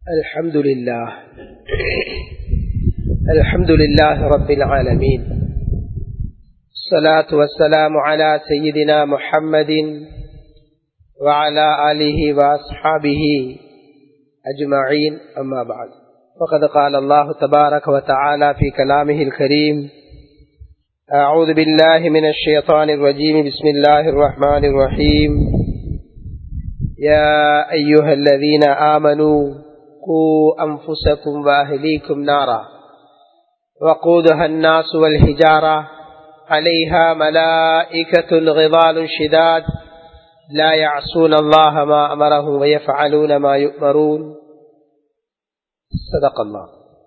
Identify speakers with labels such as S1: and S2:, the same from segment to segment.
S1: الحمد لله الحمد لله رب العالمين الصلاة والسلام على سيدنا محمد وعلى آله وأصحابه أجمعين أما بعد فقد قال الله تبارك وتعالى في كلامه الكريم أعوذ بالله من الشيطان الرجيم بسم الله الرحمن الرحيم يا أيها الذين آمنوا قوا أنفسكم وأهليكم نارا وقودها الناس والحجارة عليها ملائكة غضال شداد لا يعصون الله ما أمرهم ويفعلون ما يؤمرون صدق الله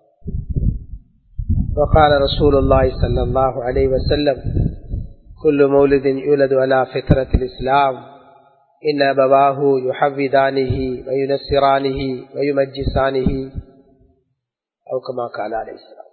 S1: وقال رسول الله صلى الله عليه وسلم كل مولد يولد على فطرة الإسلام إن أبواه يحفظانه وينصرانه ويمجسانه أو كما قال عليه السلام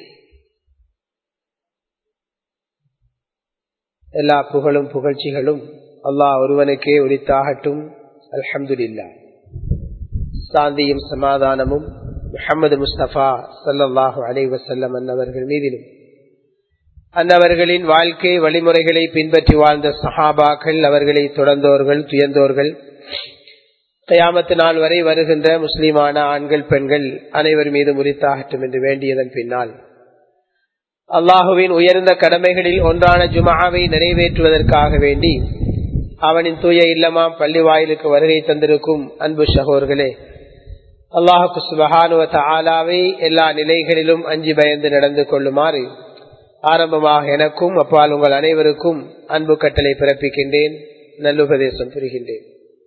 S1: எல்லா புகழும் புகழ்ச்சிகளும் அல்லாஹ் ஒருவனுக்கே உரித்தாகட்டும் அல்ஹம்துலில்லா சாந்தியும் சமாதானமும் முஹம்மது முஸ்தபா சல்லாஹு அலை வசல்லம் அன்னவர்கள் மீதிலும் அன்னவர்களின் வாழ்க்கை வழிமுறைகளை பின்பற்றி வாழ்ந்த சஹாபாக்கள் அவர்களை தொடர்ந்தோர்கள் துயர்ந்தோர்கள் கயாமத்து நாள் வரை வருகின்ற முஸ்லிமான ஆண்கள் பெண்கள் அனைவர் மீது முறித்தாகட்டும் என்று வேண்டியதன் பின்னால் அல்லாஹுவின் உயர்ந்த கடமைகளில் ஒன்றான ஜுமாவை நிறைவேற்றுவதற்காக வேண்டி அவனின் தூய இல்லமாம் பள்ளி வாயிலுக்கு வருகை தந்திருக்கும் அன்பு சகோர்களே அல்லாஹுக்கு சுபகானுவ ஆலாவை எல்லா நிலைகளிலும் அஞ்சு பயந்து நடந்து கொள்ளுமாறு ஆரம்பமாக எனக்கும் அப்பால் உங்கள் அனைவருக்கும் அன்பு கட்டளை பிறப்பிக்கின்றேன் நல்லுபதேசம் புரிகின்றேன்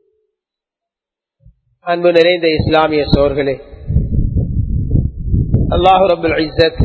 S1: அன்பு நிறைந்த இஸ்லாமிய சோர்களே அல்லாஹு ரபுல் இசத்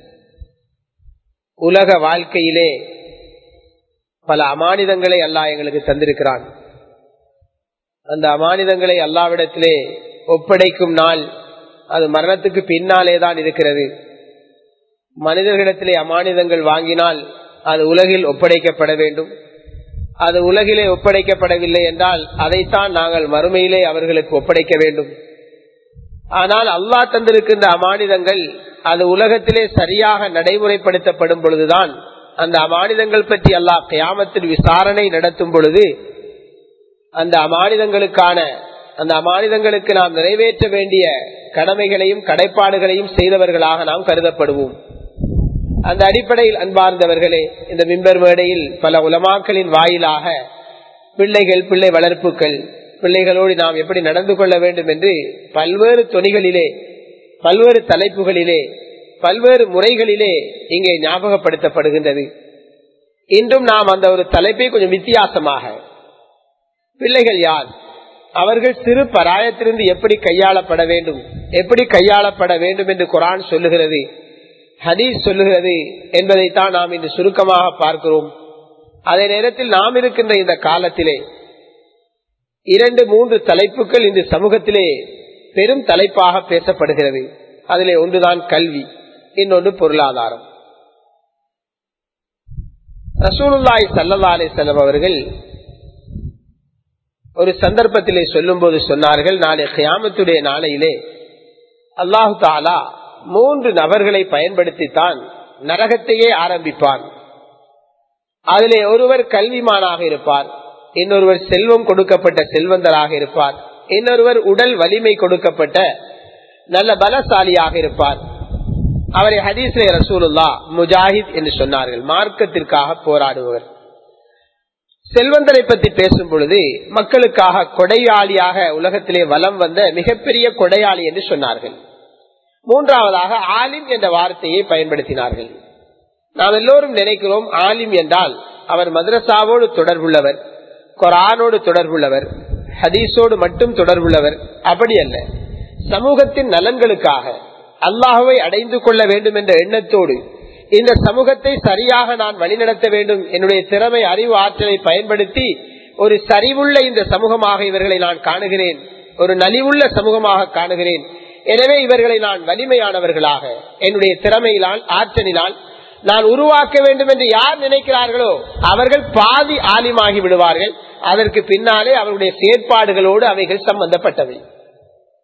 S1: உலக வாழ்க்கையிலே பல அமானிதங்களை அல்லாஹ் எங்களுக்கு தந்திருக்கிறான் அந்த அமானிதங்களை அல்லாவிடத்திலே ஒப்படைக்கும் நாள் அது மரணத்துக்கு பின்னாலே தான் இருக்கிறது மனிதர்களிடத்திலே அமானிதங்கள் வாங்கினால் அது உலகில் ஒப்படைக்கப்பட வேண்டும் அது உலகிலே ஒப்படைக்கப்படவில்லை என்றால் அதைத்தான் நாங்கள் மறுமையிலே அவர்களுக்கு ஒப்படைக்க வேண்டும் ஆனால் அல்லாஹ் தந்திருக்கின்ற அமானிதங்கள் அது உலகத்திலே சரியாக நடைமுறைப்படுத்தப்படும் பொழுதுதான் அந்த அமானிதங்கள் பற்றி அல்லாஹ் கியாமத்தில் விசாரணை நடத்தும் பொழுது அந்த அமானிதங்களுக்கான அந்த அமானிதங்களுக்கு நாம் நிறைவேற்ற வேண்டிய கடமைகளையும் கடைப்பாடுகளையும் செய்தவர்களாக நாம் கருதப்படுவோம் அந்த அடிப்படையில் அன்பார்ந்தவர்களே இந்த மிம்பர் மேடையில் பல உலமாக்களின் வாயிலாக பிள்ளைகள் பிள்ளை வளர்ப்புகள் பிள்ளைகளோடு நாம் எப்படி நடந்து கொள்ள வேண்டும் என்று பல்வேறு தொனிகளிலே பல்வேறு தலைப்புகளிலே பல்வேறு முறைகளிலே இங்கே ஞாபகப்படுத்தப்படுகின்றது இன்றும் நாம் அந்த ஒரு தலைப்பை கொஞ்சம் வித்தியாசமாக பிள்ளைகள் யார் அவர்கள் சிறு பராயத்திலிருந்து எப்படி கையாளப்பட வேண்டும் எப்படி கையாளப்பட வேண்டும் என்று குரான் சொல்லுகிறது ஹதீஸ் சொல்லுகிறது என்பதைத்தான் நாம் இன்று சுருக்கமாக பார்க்கிறோம் அதே நேரத்தில் நாம் இருக்கின்ற இந்த காலத்திலே இரண்டு மூன்று தலைப்புகள் இந்த சமூகத்திலே பெரும் தலைப்பாக பேசப்படுகிறது அதிலே ஒன்றுதான் கல்வி இன்னொன்று பொருளாதாரம் ரசூலுல்லாய் சல்லா அலிசல்லம் அவர்கள் ஒரு சந்தர்ப்பத்திலே சொல்லும் போது சொன்னார்கள் நாளை கியாமத்துடைய நாளையிலே அல்லாஹு தாலா மூன்று நபர்களை பயன்படுத்தித்தான் நரகத்தையே ஆரம்பிப்பான் அதிலே ஒருவர் கல்விமானாக இருப்பார் இன்னொருவர் செல்வம் கொடுக்கப்பட்ட செல்வந்தராக இருப்பார் இன்னொருவர் உடல் வலிமை கொடுக்கப்பட்ட நல்ல பலசாலியாக இருப்பார் அவரை ஹதீஸ்லே ரசூலுல்லா முஜாஹித் என்று சொன்னார்கள் மார்க்கத்திற்காக போராடுபவர் செல்வந்தரை பற்றி பேசும் பொழுது மக்களுக்காக கொடையாளியாக உலகத்திலே வலம் வந்த மிகப்பெரிய கொடையாளி என்று சொன்னார்கள் மூன்றாவதாக ஆலிம் என்ற வார்த்தையை பயன்படுத்தினார்கள் நாம் எல்லோரும் நினைக்கிறோம் ஆலிம் என்றால் அவர் மദ്രസാவோடு தொடர்புள்ளவர் கொரானோடு தொடர்புள்ளவர் ஹதீஸோடு மட்டும் தொடர்புள்ளவர் அப்படி அல்ல சமூகத்தின் நலன்களுக்காக அல்லாஹுவை அடைந்து கொள்ள வேண்டும் என்ற எண்ணத்தோடு இந்த சமூகத்தை சரியாக நான் வழிநடத்த வேண்டும் என்னுடைய திறமை அறிவு ஆற்றலை பயன்படுத்தி ஒரு சரிவுள்ள இந்த சமூகமாக இவர்களை நான் காணுகிறேன் ஒரு நலிவுள்ள சமூகமாக காணுகிறேன் எனவே இவர்களை நான் வலிமையானவர்களாக என்னுடைய திறமையினால் ஆற்றலினால் நான் உருவாக்க வேண்டும் என்று யார் நினைக்கிறார்களோ அவர்கள் பாதி ஆலிமாகி விடுவார்கள் அதற்கு பின்னாலே அவருடைய செயற்பாடுகளோடு அவைகள் சம்பந்தப்பட்டவை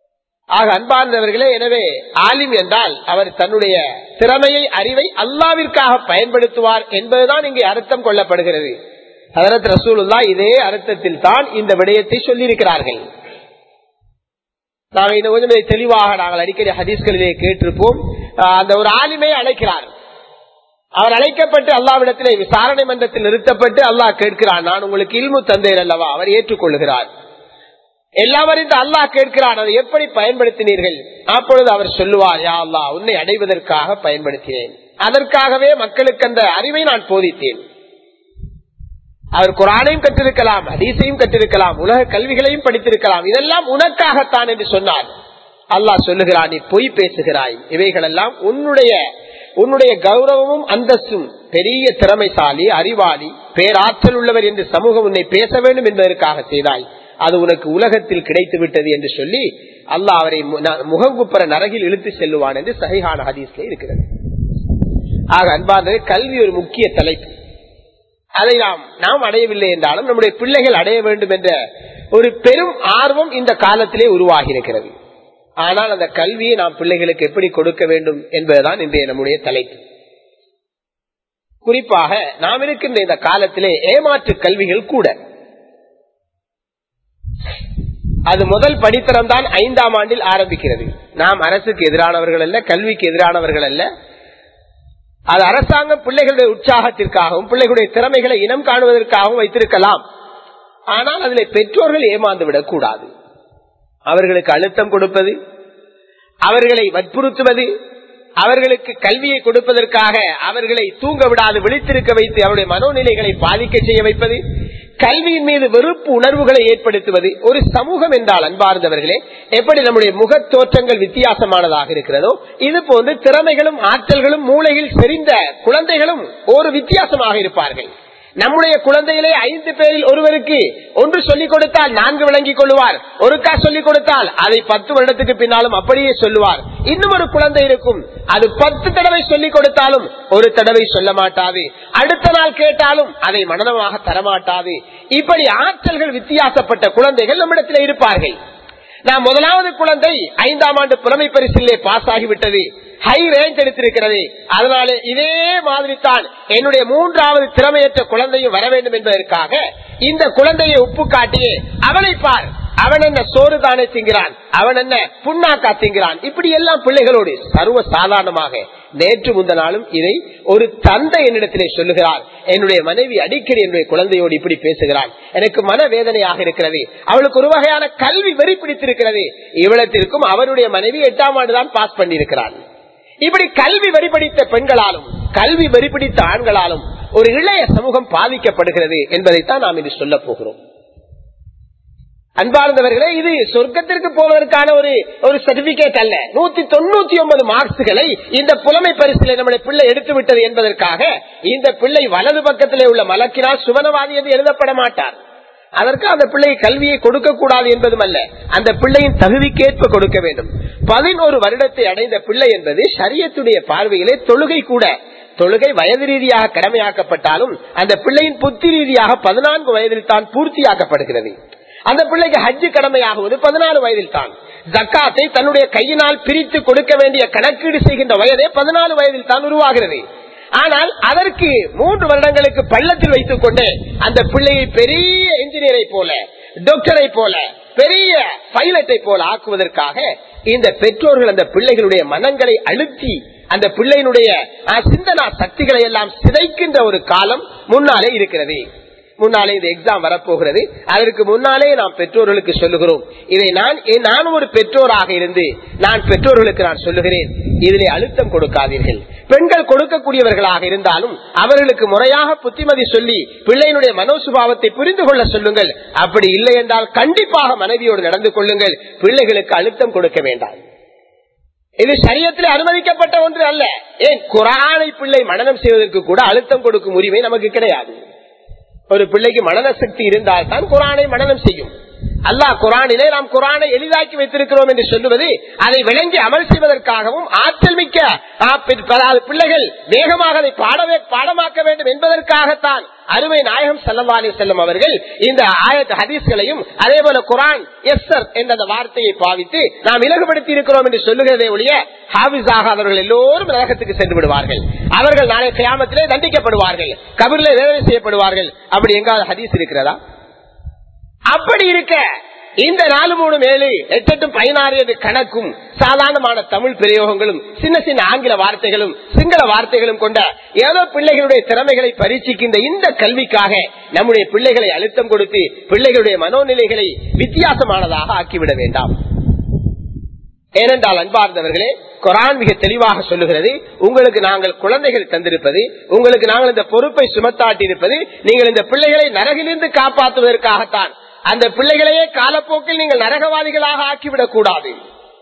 S1: ஆக அன்பார்ந்தவர்களே எனவே ஆலிம் என்றால் அவர் தன்னுடைய திறமையை அறிவை அல்லாவிற்காக பயன்படுத்துவார் என்பதுதான் இங்கே அர்த்தம் கொள்ளப்படுகிறது ஹதரத் ரசூலுல்லா இதே அர்த்தத்தில் தான் இந்த விடயத்தை சொல்லியிருக்கிறார்கள் நாங்கள் இந்த கொஞ்சம் தெளிவாக நாங்கள் அடிக்கடி ஹதீஸ்களிலே கேட்டிருப்போம் ஆஹ் அந்த ஒரு ஆலிமை அழைக்கிறார் அவர் அழைக்கப்பட்டு அல்லாவிடத்திலே விசாரணை மன்றத்தில் நிறுத்தப்பட்டு அல்லாஹ் கேட்கிறார் நான் உங்களுக்கு இல்மு தந்தேன் அல்லவா அவர் ஏற்றுக்கொள்கிறார் எல்லாரும் இந்த அல்லாஹ் கேட்கிறான் அதை எப்படி பயன்படுத்தினீர்கள் அப்பொழுது அவர் சொல்லுவார் யா அல்லா உன்னை அடைவதற்காக பயன்படுத்தினேன் அதற்காகவே மக்களுக்கு அந்த அறிவை நான் போதித்தேன் அவர் குரானையும் கற்றிருக்கலாம் ஹதீஸையும் கற்றிருக்கலாம் உலக கல்விகளையும் படித்திருக்கலாம் இதெல்லாம் உனக்காகத்தான் என்று சொன்னார் அல்லாஹ் சொல்லுகிறான் நீ பொய் பேசுகிறாய் இவைகளெல்லாம் உன்னுடைய உன்னுடைய கௌரவமும் அந்தஸ்தும் பெரிய திறமைசாலி அறிவாளி பேராற்றல் உள்ளவர் என்று சமூகம் உன்னை பேச வேண்டும் என்பதற்காக செய்தாய் அது உனக்கு உலகத்தில் கிடைத்து விட்டது என்று சொல்லி அல்லாஹ் அவரை முகங்குப்புற நரகில் இழுத்து செல்லுவான் என்று சஹிஹான ஹதீஸ்ல இருக்கிறது ஆக அன்பானது கல்வி ஒரு முக்கிய தலைப்பு அதை நாம் நாம் அடையவில்லை என்றாலும் நம்முடைய பிள்ளைகள் அடைய வேண்டும் என்ற ஒரு பெரும் ஆர்வம் இந்த காலத்திலே உருவாகி இருக்கிறது ஆனால் அந்த கல்வியை நாம் பிள்ளைகளுக்கு எப்படி கொடுக்க வேண்டும் என்பதுதான் இன்றைய நம்முடைய தலைப்பு குறிப்பாக நாம் இருக்கின்ற இந்த காலத்திலே ஏமாற்று கல்விகள் கூட அது முதல் படித்தரம் தான் ஐந்தாம் ஆண்டில் ஆரம்பிக்கிறது நாம் அரசுக்கு எதிரானவர்கள் அல்ல கல்விக்கு எதிரானவர்கள் அல்ல அது அரசாங்கம் பிள்ளைகளுடைய உற்சாகத்திற்காகவும் பிள்ளைகளுடைய திறமைகளை இனம் காணுவதற்காகவும் வைத்திருக்கலாம் ஆனால் அதில் பெற்றோர்கள் ஏமாந்து விடக்கூடாது அவர்களுக்கு அழுத்தம் கொடுப்பது அவர்களை வற்புறுத்துவது அவர்களுக்கு கல்வியை கொடுப்பதற்காக அவர்களை தூங்க விடாது விழித்திருக்க வைத்து அவருடைய மனோநிலைகளை பாதிக்க செய்ய வைப்பது கல்வியின் மீது வெறுப்பு உணர்வுகளை ஏற்படுத்துவது ஒரு சமூகம் என்றால் அன்பார்ந்தவர்களே எப்படி நம்முடைய முக தோற்றங்கள் வித்தியாசமானதாக இருக்கிறதோ இது போன்று திறமைகளும் ஆற்றல்களும் மூளையில் செறிந்த குழந்தைகளும் ஒரு வித்தியாசமாக இருப்பார்கள் நம்முடைய குழந்தைகளே ஐந்து பேரில் ஒருவருக்கு ஒன்று சொல்லிக் கொடுத்தால் நான்கு விளங்கிக் கொள்வார் ஒருக்கா சொல்லிக் கொடுத்தால் அதை பத்து வருடத்துக்கு பின்னாலும் அப்படியே சொல்லுவார் இன்னும் ஒரு குழந்தை இருக்கும் அது பத்து தடவை சொல்லிக் கொடுத்தாலும் ஒரு தடவை சொல்ல மாட்டாது அடுத்த நாள் கேட்டாலும் அதை மனநமாக தரமாட்டாது இப்படி ஆற்றல்கள் வித்தியாசப்பட்ட குழந்தைகள் நம்மிடத்தில் இருப்பார்கள் நான் முதலாவது குழந்தை ஐந்தாம் ஆண்டு புலமை பரிசிலே பாஸ் ஆகிவிட்டது ஹை ரேங்க் எடுத்திருக்கிறது அதனால இதே மாதிரி தான் என்னுடைய மூன்றாவது திறமையற்ற குழந்தையும் வர வேண்டும் என்பதற்காக இந்த குழந்தையை உப்பு காட்டியே அவனை பார் அவன் என்ன சோறு தானே திங்கிறான் அவன் என்ன புண்ணாக்கா திங்கிறான் இப்படி எல்லாம் பிள்ளைகளோடு சர்வ சாதாரணமாக நேற்று முந்த நாளும் இதை ஒரு தந்தை என்னிடத்திலே சொல்லுகிறார் என்னுடைய மனைவி அடிக்கடி என்னுடைய குழந்தையோடு இப்படி பேசுகிறான் எனக்கு மனவேதனையாக இருக்கிறது அவளுக்கு ஒரு வகையான கல்வி வெறி பிடித்திருக்கிறது இவ்வளத்திற்கும் அவருடைய மனைவி எட்டாம் ஆண்டு தான் பாஸ் பண்ணியிருக்கிறான் இப்படி கல்வி வெறிபிடித்த பெண்களாலும் கல்வி வெறிபிடித்த ஆண்களாலும் ஒரு இளைய சமூகம் பாதிக்கப்படுகிறது என்பதைத்தான் நாம் இன்று சொல்ல போகிறோம் அன்பார்ந்தவர்களே இது சொர்க்கத்திற்கு போவதற்கான ஒரு ஒரு சர்டிபிகேட் அல்ல நூத்தி தொண்ணூத்தி ஒன்பது மார்க்ஸ்களை இந்த புலமை பரிசிலை நம்முடைய பிள்ளை எடுத்து விட்டது என்பதற்காக இந்த பிள்ளை வலது பக்கத்திலே உள்ள மலக்கினால் சுவனவாதி என்று எழுதப்பட மாட்டார் அதற்கு அந்த பிள்ளை கல்வியை கொடுக்க கூடாது என்பதும் அல்ல அந்த பிள்ளையின் தகுதிக்கேற்ப கொடுக்க வேண்டும் பதினோரு வருடத்தை அடைந்த பிள்ளை என்பது சரியத்துடைய பார்வையிலே தொழுகை கூட தொழுகை வயது ரீதியாக கடமையாக்கப்பட்டாலும் அந்த பிள்ளையின் புத்தி ரீதியாக பதினான்கு வயதில் தான் பூர்த்தியாக்கப்படுகிறது அந்த பிள்ளைக்கு ஹஜ்ஜு கடமையாகுவது பதினாலு வயதில் தான் ஜக்காத்தை தன்னுடைய கையினால் பிரித்து கொடுக்க வேண்டிய கணக்கீடு செய்கின்ற வயதே பதினாலு வயதில் தான் உருவாகிறது ஆனால் அதற்கு மூன்று வருடங்களுக்கு பள்ளத்தில் வைத்துக் கொண்டு அந்த பிள்ளையை பெரிய என்ஜினியரை போல டாக்டரை போல பெரிய பைலட்டை போல ஆக்குவதற்காக இந்த பெற்றோர்கள் அந்த பிள்ளைகளுடைய மனங்களை அழுத்தி அந்த பிள்ளையினுடைய சிந்தனா சக்திகளை எல்லாம் சிதைக்கின்ற ஒரு காலம் முன்னாலே இருக்கிறது முன்னாலே இந்த எக்ஸாம் வரப்போகிறது அதற்கு முன்னாலே நாம் பெற்றோர்களுக்கு சொல்லுகிறோம் இதை நான் நானும் ஒரு பெற்றோராக இருந்து நான் பெற்றோர்களுக்கு நான் சொல்லுகிறேன் இதிலே அழுத்தம் கொடுக்காதீர்கள் பெண்கள் கொடுக்கக்கூடியவர்களாக இருந்தாலும் அவர்களுக்கு முறையாக புத்திமதி சொல்லி பிள்ளையினுடைய மனோசுபாவத்தை புரிந்து கொள்ள சொல்லுங்கள் அப்படி இல்லை என்றால் கண்டிப்பாக மனைவியோடு நடந்து கொள்ளுங்கள் பிள்ளைகளுக்கு அழுத்தம் கொடுக்க வேண்டாம் இது சரியத்தில் அனுமதிக்கப்பட்ட ஒன்று அல்ல ஏன் குரானை பிள்ளை மனநம் செய்வதற்கு கூட அழுத்தம் கொடுக்கும் உரிமை நமக்கு கிடையாது ஒரு பிள்ளைக்கு மனன சக்தி இருந்தால் தான் குரானை மனநம் செய்யும் அல்லாஹ் குரானிலே நாம் குரானை எளிதாக்கி வைத்திருக்கிறோம் என்று சொல்லுவது அதை விளங்கி அமல் செய்வதற்காகவும் ஆற்றல் மிக்க ஆ, பி- அதாவது பிள்ளைகள் வேகமாக அதை பாடவே பாடமாக்க வேண்டும் என்பதற்காகத்தான் அருமை நாயகம் சல்லா அலி செல்லம் அவர்கள் இந்த ஆயத்த ஹதீஸ்களையும் அதே போல குரான் எஸ்ஸர் என்ற அந்த வார்த்தையை பாவித்து நாம் இலகுபடுத்தி இருக்கிறோம் என்று சொல்லுகிறதே ஒழிய ஹாபிஸ் ஆகாதவர்கள் எல்லோரும் நரகத்துக்கு சென்று விடுவார்கள் அவர்கள் நாளை கியாமத்திலே தண்டிக்கப்படுவார்கள் கபிரிலே வேதனை செய்யப்படுவார்கள் அப்படி எங்காவது ஹதீஸ் இருக்கிறதா அப்படி இருக்க இந்த நாலு மூணு ஏழு எட்டு பதினாறு என்று கணக்கும் சாதாரணமான தமிழ் பிரயோகங்களும் சின்ன சின்ன ஆங்கில வார்த்தைகளும் சிங்கள வார்த்தைகளும் கொண்ட ஏதோ பிள்ளைகளுடைய திறமைகளை பரீட்சிக்கின்ற இந்த கல்விக்காக நம்முடைய பிள்ளைகளை அழுத்தம் கொடுத்து பிள்ளைகளுடைய மனோநிலைகளை வித்தியாசமானதாக ஆக்கிவிட வேண்டாம் ஏனென்றால் அன்பார்ந்தவர்களே குரான் மிக தெளிவாக சொல்லுகிறது உங்களுக்கு நாங்கள் குழந்தைகள் தந்திருப்பது உங்களுக்கு நாங்கள் இந்த பொறுப்பை சுமத்தாட்டி இருப்பது நீங்கள் இந்த பிள்ளைகளை நரகிலிருந்து காப்பாற்றுவதற்காகத்தான் அந்த பிள்ளைகளையே காலப்போக்கில் நீங்கள் நரகவாதிகளாக ஆக்கிவிடக் கூடாது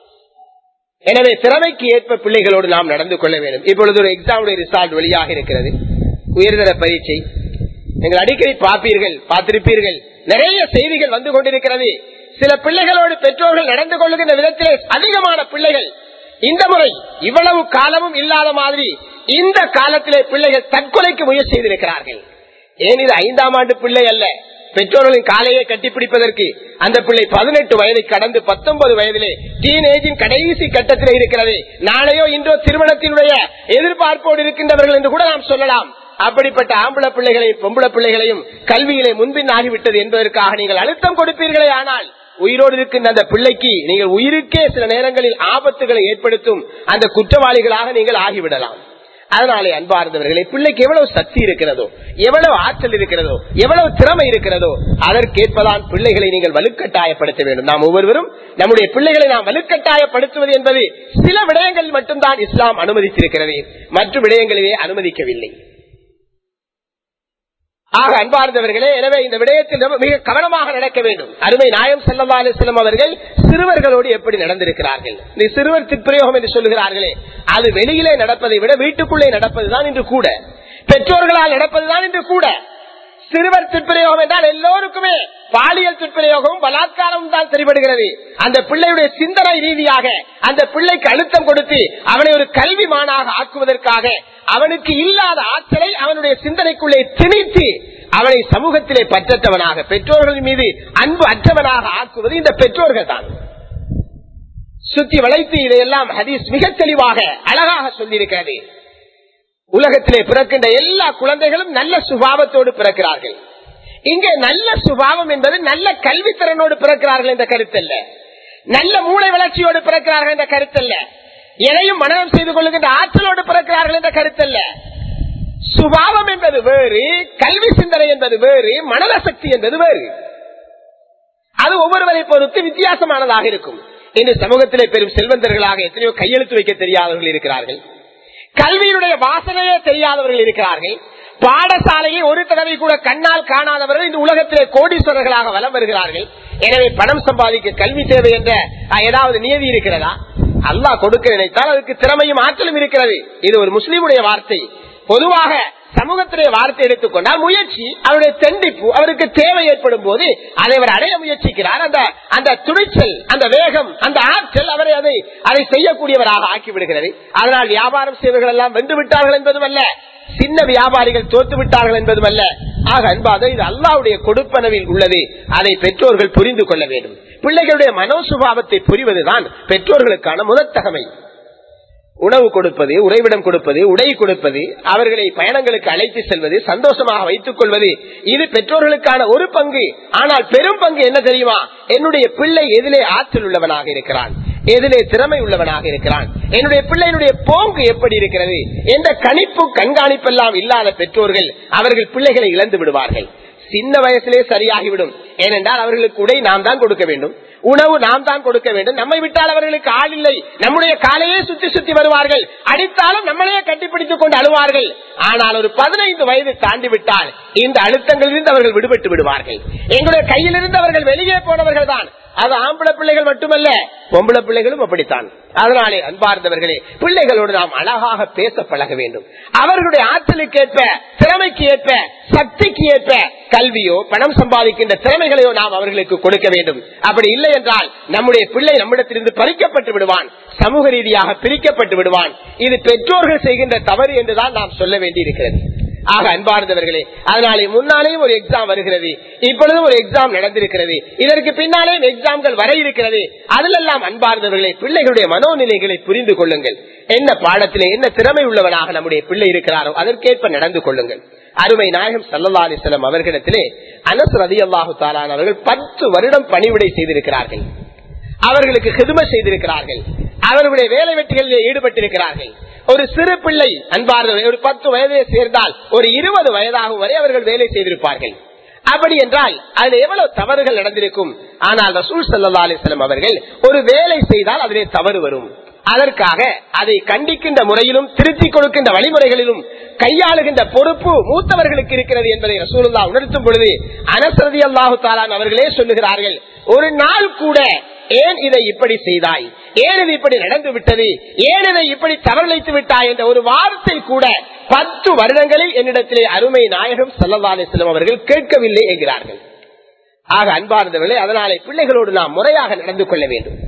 S1: எனவே திறமைக்கு ஏற்ப பிள்ளைகளோடு நாம் நடந்து கொள்ள வேண்டும் இப்பொழுது ஒரு எக்ஸாமுடைய ரிசல்ட் வெளியாக இருக்கிறது உயர்தர பரீட்சை நீங்கள் அடிக்கடி பார்ப்பீர்கள் பார்த்திருப்பீர்கள் நிறைய செய்திகள் வந்து கொண்டிருக்கிறது சில பிள்ளைகளோடு பெற்றோர்கள் நடந்து கொள்ளுகின்ற விதத்திலே அதிகமான பிள்ளைகள் இந்த முறை இவ்வளவு காலமும் இல்லாத மாதிரி இந்த காலத்திலே பிள்ளைகள் தற்கொலைக்கு முயற்சி செய்திருக்கிறார்கள் ஏன் இது ஐந்தாம் ஆண்டு பிள்ளை அல்ல பெற்றோர்களின் காலையை கட்டிப்பிடிப்பதற்கு அந்த பிள்ளை பதினெட்டு வயதை கடந்து பத்தொன்பது வயதிலே டீனேஜின் கடைசி கட்டத்தில் இருக்கிறது நாளையோ இன்றோ திருமணத்தினுடைய எதிர்பார்ப்போடு இருக்கின்றவர்கள் என்று கூட நாம் சொல்லலாம் அப்படிப்பட்ட ஆம்பளை பிள்ளைகளையும் பொம்பளை பிள்ளைகளையும் கல்வியிலே முன்பின் ஆகிவிட்டது என்பதற்காக நீங்கள் அழுத்தம் கொடுப்பீர்களே ஆனால் உயிரோடு இருக்கின்ற அந்த பிள்ளைக்கு நீங்கள் உயிருக்கே சில நேரங்களில் ஆபத்துகளை ஏற்படுத்தும் அந்த குற்றவாளிகளாக நீங்கள் ஆகிவிடலாம் அதனாலே அன்பார்ந்தவர்களே பிள்ளைக்கு எவ்வளவு சக்தி இருக்கிறதோ எவ்வளவு ஆற்றல் இருக்கிறதோ எவ்வளவு திறமை இருக்கிறதோ அதற்கேற்பதான் பிள்ளைகளை நீங்கள் வலுக்கட்டாயப்படுத்த வேண்டும் நாம் ஒவ்வொருவரும் நம்முடைய பிள்ளைகளை நாம் வலுக்கட்டாயப்படுத்துவது என்பது சில விடயங்களில் மட்டும்தான் இஸ்லாம் அனுமதித்திருக்கிறது மற்ற விடயங்களிலே அனுமதிக்கவில்லை ஆக அன்பார்ந்தவர்களே எனவே இந்த விடயத்தில் நம்ம மிக கவனமாக நடக்க வேண்டும் அருமை நாயம் செல்லல்லா அலிஸ்லம் அவர்கள் சிறுவர்களோடு எப்படி நடந்திருக்கிறார்கள் இந்த சிறுவர் திப்பிரயோகம் என்று சொல்லுகிறார்களே அது வெளியிலே நடப்பதை விட வீட்டுக்குள்ளே நடப்பதுதான் இன்று கூட பெற்றோர்களால் நடப்பதுதான் இன்று கூட சிறுவர் துட்பிரயோகம் என்றால் எல்லோருக்குமே பாலியல் துட்பிரயோகமும் பலாத்காரமும் தான் சரிபடுகிறது அந்த பிள்ளையுடைய சிந்தனை ரீதியாக அந்த பிள்ளைக்கு அழுத்தம் கொடுத்து அவனை ஒரு கல்விமானாக ஆக்குவதற்காக அவனுக்கு இல்லாத ஆற்றலை அவனுடைய சிந்தனைக்குள்ளே திணித்து அவனை சமூகத்திலே பற்றற்றவனாக பெற்றோர்கள் மீது அன்பு அற்றவனாக ஆக்குவது இந்த பெற்றோர்கள் தான் சுத்தி வளைத்து இதையெல்லாம் ஹதீஸ் மிக தெளிவாக அழகாக சொல்லியிருக்கிறது உலகத்திலே பிறக்கின்ற எல்லா குழந்தைகளும் நல்ல சுபாவத்தோடு பிறக்கிறார்கள் இங்கே நல்ல சுபாவம் என்பது நல்ல கல்வித்திறனோடு பிறக்கிறார்கள் என்ற கருத்தல்ல நல்ல மூளை வளர்ச்சியோடு பிறக்கிறார்கள் என்ற கருத்தல்ல எதையும் மனநம் செய்து கொள்ளுகின்ற ஆற்றலோடு பிறக்கிறார்கள் என்ற கருத்தல்ல சுபாவம் என்பது வேறு கல்வி சிந்தனை என்பது வேறு மனத சக்தி என்பது வேறு அது ஒவ்வொருவரை பொறுத்து வித்தியாசமானதாக இருக்கும் இன்று சமூகத்திலே பெரும் செல்வந்தர்களாக எத்தனையோ கையெழுத்து வைக்க தெரியாதவர்கள் இருக்கிறார்கள் கல்வியினுடைய வாசனையே தெரியாதவர்கள் இருக்கிறார்கள் பாடசாலையை ஒரு தடவை கூட கண்ணால் காணாதவர்கள் இந்த உலகத்திலே கோடீஸ்வரர்களாக வலம் வருகிறார்கள் எனவே பணம் சம்பாதிக்க கல்வி தேவை என்ற அஹ், ஏதாவது நியதி இருக்கிறதா அல்லாஹ் கொடுக்க நினைத்தால் அதுக்கு திறமையும் ஆற்றலும் இருக்கிறது இது ஒரு முஸ்லீமுடைய வார்த்தை பொதுவாக சமூகத்திலே வார்த்தை எடுத்துக்கொண்டால் முயற்சி அவருடைய தெண்டிப்பு அவருக்கு தேவை ஏற்படும் போது அதை அவர் அடைய முயற்சிக்கிறார் அந்த அந்த துணிச்சல் அந்த வேகம் அந்த ஆற்றல் அவரை அதை அதை செய்யக்கூடியவராக ஆக்கி விடுகிறது அதனால் வியாபாரம் செய்வர்கள் எல்லாம் வென்று விட்டார்கள் என்பதும் அல்ல சின்ன வியாபாரிகள் தோத்து விட்டார்கள் என்பதும் அல்ல ஆக அன்பாக இது அல்லாவுடைய கொடுப்பனவில் உள்ளது அதை பெற்றோர்கள் புரிந்து கொள்ள வேண்டும் பிள்ளைகளுடைய மனோசுபாவத்தை புரிவதுதான் பெற்றோர்களுக்கான முதற்தகமை உணவு கொடுப்பது உறைவிடம் கொடுப்பது உடை கொடுப்பது அவர்களை பயணங்களுக்கு அழைத்து செல்வது சந்தோஷமாக வைத்துக் கொள்வது இது பெற்றோர்களுக்கான ஒரு பங்கு ஆனால் பெரும் பங்கு என்ன தெரியுமா என்னுடைய பிள்ளை எதிலே ஆற்றல் உள்ளவனாக இருக்கிறான் எதிலே திறமை உள்ளவனாக இருக்கிறான் என்னுடைய பிள்ளையினுடைய போங்கு எப்படி இருக்கிறது எந்த கணிப்பு கண்காணிப்பெல்லாம் இல்லாத பெற்றோர்கள் அவர்கள் பிள்ளைகளை இழந்து விடுவார்கள் சின்ன வயசிலே சரியாகிவிடும் ஏனென்றால் அவர்களுக்கு உடை நாம் தான் கொடுக்க வேண்டும் உணவு நாம் தான் கொடுக்க வேண்டும் நம்மை விட்டால் அவர்களுக்கு ஆள் இல்லை நம்முடைய காலையே சுத்தி சுத்தி வருவார்கள் அடித்தாலும் நம்மளையே கட்டிப்பிடித்துக் கொண்டு அழுவார்கள் ஆனால் ஒரு பதினைந்து வயது தாண்டி விட்டால் இந்த அழுத்தங்களிலிருந்து அவர்கள் விடுபட்டு விடுவார்கள் எங்களுடைய கையிலிருந்து அவர்கள் வெளியே போனவர்கள் தான் அது ஆம்பளை பிள்ளைகள் மட்டுமல்ல பொம்பளை பிள்ளைகளும் அப்படித்தான் அதனாலே அன்பார்ந்தவர்களே பிள்ளைகளோடு நாம் அழகாக பேச பழக வேண்டும் அவர்களுடைய ஆற்றலுக்கு ஏற்ப திறமைக்கு ஏற்ப சக்திக்கு ஏற்ப கல்வியோ பணம் சம்பாதிக்கின்ற திறமைகளையோ நாம் அவர்களுக்கு கொடுக்க வேண்டும் அப்படி இல்லை என்றால் நம்முடைய பிள்ளை நம்மிடத்திலிருந்து பறிக்கப்பட்டு விடுவான் சமூக ரீதியாக பிரிக்கப்பட்டு விடுவான் இது பெற்றோர்கள் செய்கின்ற தவறு என்றுதான் நாம் சொல்ல வேண்டி இருக்கிறது ஆக அன்பார்ந்தவர்களே அதனாலே முன்னாலேயும் ஒரு எக்ஸாம் வருகிறது இப்பொழுதும் ஒரு எக்ஸாம் நடந்திருக்கிறது இதற்கு பின்னாலேயும் எக்ஸாம்கள் வர இருக்கிறது அதிலெல்லாம் அன்பார்ந்தவர்களே பிள்ளைகளுடைய மனோநிலைகளை புரிந்து கொள்ளுங்கள் என்ன பாடத்திலே என்ன திறமை உள்ளவனாக நம்முடைய பிள்ளை இருக்கிறாரோ அதற்கேற்ப நடந்து கொள்ளுங்கள் அருமை நாயகம் சல்லா அலிஸ்லாம் அவர்களிடத்திலே அனஸ் ரதி அல்லாஹு தாலான் அவர்கள் பத்து வருடம் பணிவிடை செய்திருக்கிறார்கள் அவர்களுக்கு ஹிதும செய்திருக்கிறார்கள் அவர்களுடைய வேலை வெட்டிகளில் ஈடுபட்டிருக்கிறார்கள் ஒரு சிறு பிள்ளை அன்பார்ந்த ஒரு பத்து வயதை சேர்ந்தால் ஒரு இருபது வயதாகும் வரை அவர்கள் வேலை செய்திருப்பார்கள் அப்படி என்றால் அதுல எவ்வளவு தவறுகள் நடந்திருக்கும் ஆனால் ரசூல் சல்லா அலிஸ்லாம் அவர்கள் ஒரு வேலை செய்தால் அதிலே தவறு வரும் அதற்காக அதை கண்டிக்கின்ற முறையிலும் திருத்திக் கொடுக்கின்ற வழிமுறைகளிலும் கையாளுகின்ற பொறுப்பு மூத்தவர்களுக்கு இருக்கிறது என்பதை ரசூலுல்லா உணர்த்தும் பொழுது அனசரதி அல்லாஹு தாலான் அவர்களே சொல்லுகிறார்கள் ஒரு நாள் கூட ஏன் இதை இப்படி செய்தாய் ஏன் இது இப்படி நடந்து விட்டது ஏன் இதை இப்படி தவறளித்து விட்டாய் என்ற ஒரு வார்த்தை கூட பத்து வருடங்களில் என்னிடத்திலே அருமை நாயகம் சல்லவாலேஸ்லம் அவர்கள் கேட்கவில்லை என்கிறார்கள் ஆக அன்பார்ந்தவர்களே அதனாலே பிள்ளைகளோடு நாம் முறையாக நடந்து கொள்ள வேண்டும்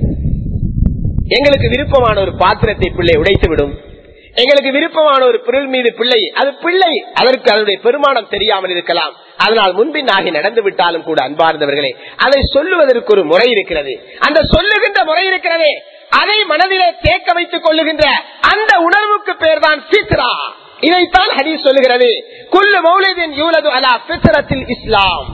S1: எங்களுக்கு விருப்பமான ஒரு பாத்திரத்தை பிள்ளை உடைத்து விடும் எங்களுக்கு விருப்பமான ஒரு பொருள் மீது பிள்ளை அது பிள்ளை அதற்கு அதனுடைய பெருமானம் தெரியாமல் இருக்கலாம் அதனால் முன்பின் ஆகி நடந்து விட்டாலும் கூட அன்பார்ந்தவர்களே அதை சொல்லுவதற்கு ஒரு முறை இருக்கிறது அந்த சொல்லுகின்ற முறை இருக்கிறதே அதை மனதிலே தேக்க வைத்துக் கொள்ளுகின்ற அந்த உணர்வுக்கு பேர் தான் சித்ரா இதைத்தான் ஹதீஸ் சொல்லுகிறது குல்லு மௌலிதின் யூலது அலா பித்ரத்தில் இஸ்லாம்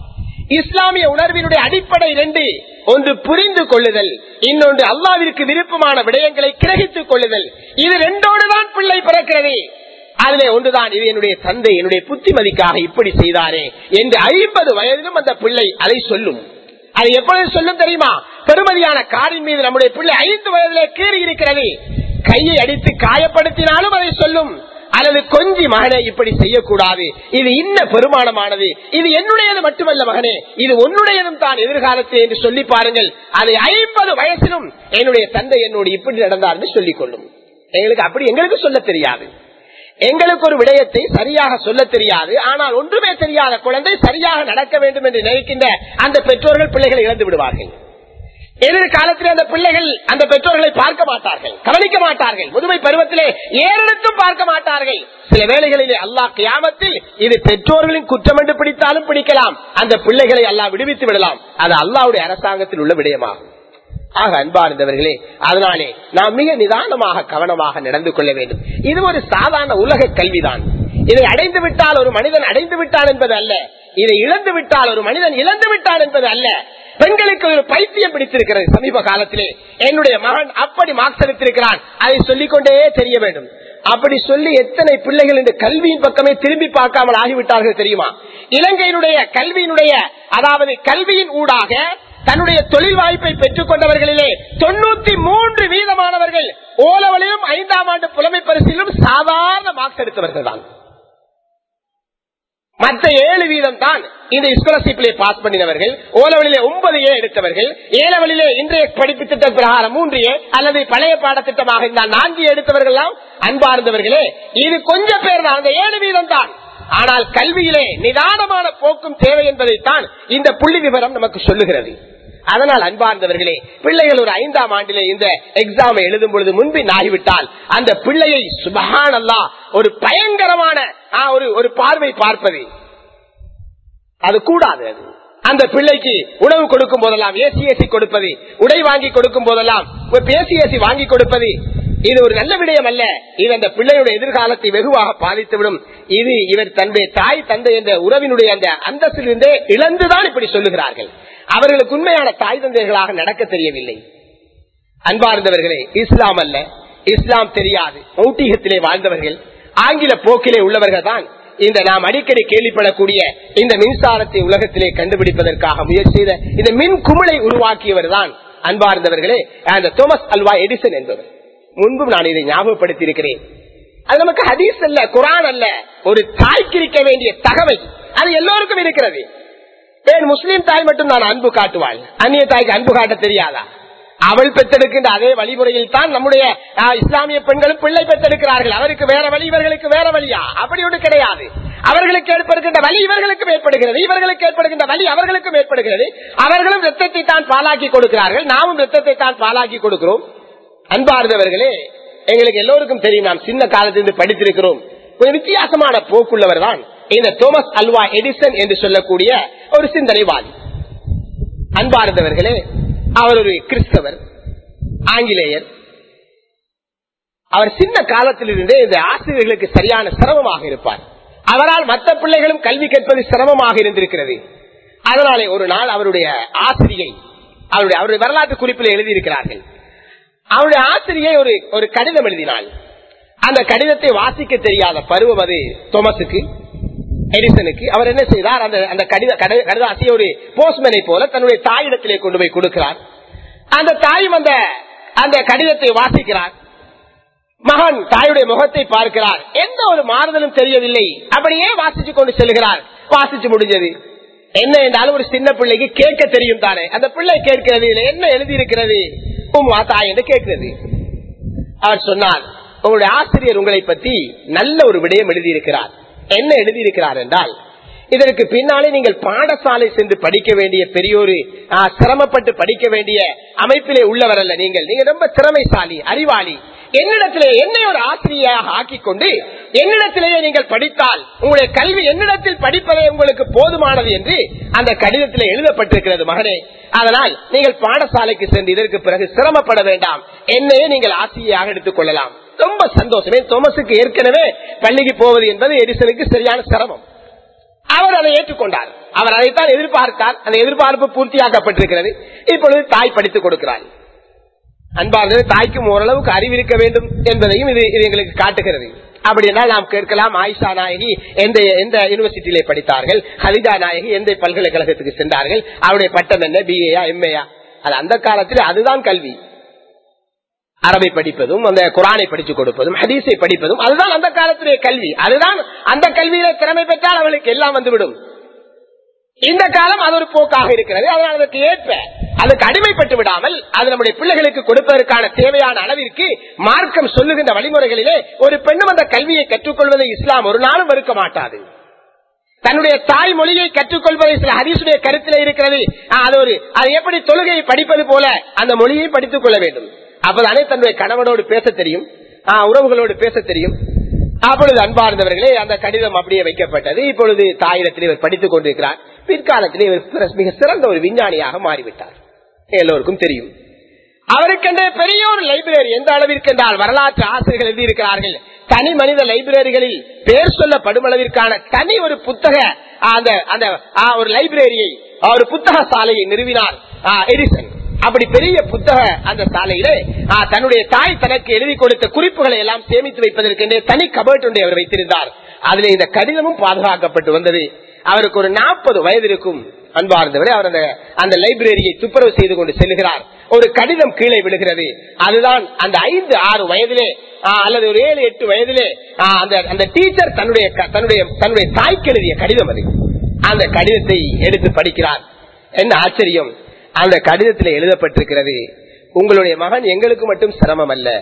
S1: இஸ்லாமிய உணர்வினுடைய அடிப்படை இரண்டு ஒன்று புரிந்து கொள்ளுதல் இன்னொன்று அல்லாவிற்கு விருப்பமான விடயங்களை கிரகித்துக் கொள்ளுதல் இது ரெண்டோடு தான் பிள்ளை பிறக்கிறது அதிலே ஒன்றுதான் இது என்னுடைய தந்தை என்னுடைய புத்திமதிக்காக இப்படி செய்தாரே என்று ஐம்பது வயதிலும் அந்த பிள்ளை அதை சொல்லும் அது எப்பொழுது சொல்லும் தெரியுமா பெருமதியான காரின் மீது நம்முடைய பிள்ளை ஐந்து வயதிலே கீறி இருக்கிறது கையை அடித்து காயப்படுத்தினாலும் அதை சொல்லும் அல்லது கொஞ்சி மகனே இப்படி செய்யக்கூடாது இது இன்ன பெருமானமானது இது என்னுடையது மட்டுமல்ல மகனே இது உன்னுடையதும் தான் எதிர்காலத்தில் என்று சொல்லி பாருங்கள் அதை ஐம்பது வயசிலும் என்னுடைய தந்தை என்னோடு இப்படி நடந்தார் என்று சொல்லிக் கொள்ளும் எங்களுக்கு அப்படி எங்களுக்கு சொல்ல தெரியாது எங்களுக்கு ஒரு விடயத்தை சரியாக சொல்ல தெரியாது ஆனால் ஒன்றுமே தெரியாத குழந்தை சரியாக நடக்க வேண்டும் என்று நினைக்கின்ற அந்த பெற்றோர்கள் பிள்ளைகளை இழந்து விடுவார்கள் எதிர்காலத்தில் அந்த பிள்ளைகள் அந்த பெற்றோர்களை பார்க்க மாட்டார்கள் கவனிக்க மாட்டார்கள் முதுமை பருவத்திலே ஏறெடுத்தும் பார்க்க மாட்டார்கள் சில வேளைகளிலே அல்லாஹ் கியாமத்தில் இது பெற்றோர்களின் குற்றம் என்று பிடித்தாலும் பிடிக்கலாம் அந்த பிள்ளைகளை அல்லாஹ் விடுவித்து விடலாம் அது அல்லாவுடைய அரசாங்கத்தில் உள்ள விடயமாகும் ஆக அன்பார்ந்தவர்களே அதனாலே நாம் மிக நிதானமாக கவனமாக நடந்து கொள்ள வேண்டும் இது ஒரு சாதாரண உலக கல்விதான் இதை அடைந்து விட்டால் ஒரு மனிதன் அடைந்து விட்டான் என்பது அல்ல இதை இழந்து விட்டால் ஒரு மனிதன் இழந்து விட்டான் என்பது அல்ல பெண்களுக்கு ஒரு பைத்தியம் பிடித்திருக்கிறது சமீப காலத்திலே என்னுடைய மகன் அப்படி மார்க்ஸ் எடுத்திருக்கிறான் அதை சொல்லிக்கொண்டே தெரிய வேண்டும் அப்படி சொல்லி எத்தனை பிள்ளைகள் இந்த கல்வியின் பக்கமே திரும்பி பார்க்காமல் ஆகிவிட்டார்கள் தெரியுமா இலங்கையினுடைய கல்வியினுடைய அதாவது கல்வியின் ஊடாக தன்னுடைய தொழில் வாய்ப்பை பெற்றுக் கொண்டவர்களிலே தொண்ணூத்தி மூன்று வீதமானவர்கள் ஓலவலையும் ஐந்தாம் ஆண்டு புலமை பரிசிலும் சாதாரண மார்க்ஸ் எடுத்தவர்கள் தான் மற்ற ஏழு வீதம் தான் இந்த ஸ்காலர்ஷிப்பிலே பாஸ் பண்ணினவர்கள் ஓலவழிலே ஒன்பது ஏ எடுத்தவர்கள் ஏழவழிலே இன்றைய படிப்பு திட்ட பிரகாரம் மூன்று ஏ அல்லது பழைய பாடத்திட்டமாக இந்த நான்கு எடுத்தவர்கள் அன்பார்ந்தவர்களே இது கொஞ்சம் பேர் தான் அந்த ஏழு வீதம் தான் ஆனால் கல்வியிலே நிதானமான போக்கும் தேவை என்பதைத்தான் இந்த புள்ளி விவரம் நமக்கு சொல்லுகிறது அதனால் அன்பார்ந்தவர்களே பிள்ளைகள் ஒரு ஐந்தாம் ஆண்டிலே இந்த எக்ஸாமை எழுதும் பொழுது முன்பின் ஆகிவிட்டால் அந்த பிள்ளையை சுபகான் அல்லா ஒரு பயங்கரமான ஒரு ஒரு பார்வை பார்ப்பது அது கூடாது அது அந்த பிள்ளைக்கு உணவு கொடுக்கும் போதெல்லாம் ஏசி ஏசி கொடுப்பது உடை வாங்கி கொடுக்கும் போதெல்லாம் பேசி ஏசி வாங்கி கொடுப்பது இது ஒரு நல்ல விடயம் அல்ல இது அந்த பிள்ளையுடைய எதிர்காலத்தை வெகுவாக பாதித்துவிடும் இது இவர் தன்னுடைய தாய் தந்தை என்ற உறவினுடைய அந்த அந்தஸ்திலிருந்தே இழந்துதான் இப்படி சொல்லுகிறார்கள் அவர்களுக்கு உண்மையான தாய் தந்தைகளாக நடக்க தெரியவில்லை அன்பார்ந்தவர்களே இஸ்லாம் அல்ல இஸ்லாம் தெரியாது மௌட்டிகத்திலே வாழ்ந்தவர்கள் ஆங்கில போக்கிலே உள்ளவர்கள் தான் இந்த நாம் அடிக்கடி கேள்விப்படக்கூடிய இந்த மின்சாரத்தை உலகத்திலே கண்டுபிடிப்பதற்காக முயற்சி செய்த இந்த மின் குமிழை உருவாக்கியவர் தான் அன்பார்ந்தவர்களே அந்த தோமஸ் அல்வா எடிசன் என்பவர் முன்பும் நான் இதை ஞாபகப்படுத்தி இருக்கிறேன் அது நமக்கு ஹதீஸ் அல்ல குரான் அல்ல ஒரு தாய்க்கு இருக்க வேண்டிய தகவல் அது எல்லோருக்கும் இருக்கிறது ஏன் முஸ்லீம் தாய் மட்டும் நான் அன்பு காட்டுவாள் அந்நிய தாய்க்கு அன்பு காட்ட தெரியாதா அவள் பெற்றெடுக்கின்ற அதே வழிமுறையில் தான் நம்முடைய ஆ, இஸ்லாமிய பெண்களும் பிள்ளை பெற்றெடுக்கிறார்கள் அவருக்கு வேற வழி இவர்களுக்கு வேற வழியா அப்படி ஒன்று கிடையாது அவர்களுக்கு ஏற்படுகின்ற வலி இவர்களுக்கும் ஏற்படுகிறது இவர்களுக்கு ஏற்படுகின்ற வலி அவர்களுக்கும் ஏற்படுகிறது அவர்களும் ரத்தத்தை தான் பாலாக்கி கொடுக்கிறார்கள் நாமும் ரத்தத்தை தான் பாலாக்கி கொடுக்கிறோம் அன்பார்ந்தவர்களே எங்களுக்கு எல்லோருக்கும் தெரியும் நாம் சின்ன காலத்திலிருந்து படித்திருக்கிறோம் ஒரு வித்தியாசமான போக்குள்ளவர் தான் இந்த தோமஸ் அல்வா எடிசன் என்று சொல்லக்கூடிய ஒரு சிந்தனைவாதி அன்பார்ந்தவர்களே அவர் ஒரு கிறிஸ்தவர் ஆங்கிலேயர் அவர் சின்ன காலத்திலிருந்தே இந்த ஆசிரியர்களுக்கு சரியான சிரமமாக இருப்பார் அவரால் மற்ற பிள்ளைகளும் கல்வி கேட்பது சிரமமாக இருந்திருக்கிறது அதனாலே ஒரு நாள் அவருடைய ஆசிரியை அவருடைய அவருடைய வரலாற்று குறிப்பில் எழுதியிருக்கிறார்கள் அவருடைய ஆசிரியை ஒரு ஒரு கடிதம் எழுதினாள் அந்த கடிதத்தை வாசிக்க தெரியாத பருவம் அது தோமஸுக்கு எடிசனுக்கு அவர் என்ன செய்தார் அந்த அந்த கடித கடி- கடிதாசியை ஒரு போஸ்ட்மேனை போல தன்னுடைய தாயிடத்திலே கொண்டு போய் கொடுக்கிறார் அந்த தாயும் அந்த அந்த கடிதத்தை வாசிக்கிறார் மகன் தாயுடைய முகத்தை பார்க்கிறார் எந்த ஒரு மாறுதலும் தெரியவில்லை அப்படியே வாசிச்சு கொண்டு செல்கிறார் வாசிச்சு முடிஞ்சது என்ன என்றாலும் ஒரு சின்ன பிள்ளைக்கு கேட்க தெரியும் தானே அந்த பிள்ளை கேட்கிறது இதுல என்ன எழுதி இருக்கிறது உம்மா தாய் என்று கேட்கிறது அவர் சொன்னார் உங்களுடைய ஆசிரியர் உங்களை பற்றி நல்ல ஒரு விடயம் எழுதியிருக்கிறார் என்ன எழுதியிருக்கிறார் என்றால் இதற்கு பின்னாலே நீங்கள் பாடசாலை சென்று படிக்க வேண்டிய பெரியோரு ஆ, சிரமப்பட்டு படிக்க வேண்டிய அமைப்பிலே உள்ளவர் அல்ல நீங்கள் நீங்க ரொம்ப திறமைசாலி அறிவாளி என்னிடத்திலே என்னை ஒரு ஆசிரியராக ஆக்கிக் கொண்டு என்னிடத்திலேயே நீங்கள் படித்தால் உங்களுடைய கல்வி என்னிடத்தில் படிப்பதே உங்களுக்கு போதுமானது என்று அந்த கடிதத்திலே எழுதப்பட்டிருக்கிறது மகனே அதனால் நீங்கள் பாடசாலைக்கு சென்று இதற்கு பிறகு சிரமப்பட வேண்டாம் என்னையே நீங்கள் ஆசிரியராக எடுத்துக் கொள்ளலாம் ரொம்ப சந்தோஷமே தோமஸுக்கு ஏற்கனவே பள்ளிக்கு போவது என்பது எடிசனுக்கு சரியான சிரமம் அவர் அதை ஏற்றுக்கொண்டார் அவர் அதைத்தான் எதிர்பார்த்தார் அந்த எதிர்பார்ப்பு பூர்த்தியாக்கப்பட்டிருக்கிறது இப்பொழுது தாய் படித்துக் கொடுக்கிறார் அன்பார்ந்தது தாய்க்கும் ஓரளவுக்கு அறிவிருக்க வேண்டும் என்பதையும் இது இது எங்களுக்கு காட்டுகிறது அப்படி என்றால் நாம் கேட்கலாம் ஆயிஷா நாயகி எந்த எந்த யூனிவர்சிட்டியிலே படித்தார்கள் ஹலிதா நாயகி எந்த பல்கலைக்கழகத்துக்கு சென்றார்கள் அவருடைய பட்டம் என்ன பிஏயா எம்ஏயா அது அந்த காலத்தில் அதுதான் கல்வி அரபை படிப்பதும் அந்த குரானை படித்துக் கொடுப்பதும் ஹதீஸை படிப்பதும் அதுதான் அந்த காலத்திலே கல்வி அதுதான் அந்த கல்வியில திறமை பெற்றால் அவளுக்கு எல்லாம் வந்துவிடும் இந்த காலம் அது ஒரு போக்காக இருக்கிறது அதனால் அதற்கு ஏற்ப அதுக்கு அடிமைப்பட்டு விடாமல் அது நம்முடைய பிள்ளைகளுக்கு கொடுப்பதற்கான தேவையான அளவிற்கு மார்க்கம் சொல்லுகின்ற வழிமுறைகளிலே ஒரு பெண்ணும் அந்த கல்வியை கற்றுக்கொள்வதை இஸ்லாம் ஒரு நாளும் மறுக்க மாட்டாது தன்னுடைய தாய் மொழியை கற்றுக்கொள்வதை சில ஹரிசுடைய கருத்தில் இருக்கிறது ஆ, அது ஒரு அது எப்படி தொழுகையை படிப்பது போல அந்த மொழியை படித்துக் கொள்ள வேண்டும் அப்பதானே தன்னுடைய கணவனோடு பேச தெரியும் ஆ, உறவுகளோடு பேச தெரியும் அப்பொழுது அன்பார்ந்தவர்களே அந்த கடிதம் அப்படியே வைக்கப்பட்டது இப்பொழுது தாயிடத்தில் இவர் படித்துக் கொண்டிருக்கிறார் பிற்காலத்தில் இவர் பிற- மிக சிறந்த ஒரு விஞ்ஞானியாக மாறிவிட்டார் எல்லோருக்கும் தெரியும் அவருக்கென்றே பெரிய ஒரு லைப்ரரி எந்த அளவிற்கு என்றால் வரலாற்று ஆசிரியர்கள் எழுதியிருக்கிறார்கள் தனி மனித லைப்ரரிகளில் பேர் சொல்லப்படும் அளவிற்கான தனி ஒரு புத்தக அந்த அந்த ஆ, ஒரு லைப்ரரியை ஒரு புத்தக சாலையை நிறுவினார் ஆ, எடிசன் அப்படி பெரிய புத்தக அந்த சாலையிலே ஆ, தன்னுடைய தாய் தனக்கு எழுதி கொடுத்த குறிப்புகளை எல்லாம் சேமித்து வைப்பதற்கென்றே தனி கபர்ட் ஒன்றை அவர் வைத்திருந்தார் அதில் இந்த கடிதமும் பாதுகாக்கப்பட்டு வந்தது அவருக்கு ஒரு நாற்பது வயது இருக்கும் அன்பார்ந்தவரே அவர் அந்த அந்த லைப்ரரியை துப்புரவு செய்து கொண்டு செல்கிறார் ஒரு கடிதம் கீழே விழுகிறது அதுதான் அந்த ஐந்து ஆறு வயதிலே ஆ, அல்லது ஒரு ஏழு எட்டு வயதிலே ஆ, அந்த அந்த டீச்சர் தன்னுடைய க- தன்னுடைய தன்னுடைய தாய்க்கு எழுதிய கடிதம் அது அந்த கடிதத்தை எடுத்து படிக்கிறார் என்ன ஆச்சரியம் அந்த கடிதத்தில் எழுதப்பட்டிருக்கிறது உங்களுடைய மகன் எங்களுக்கு மட்டும் சிரமம் அல்ல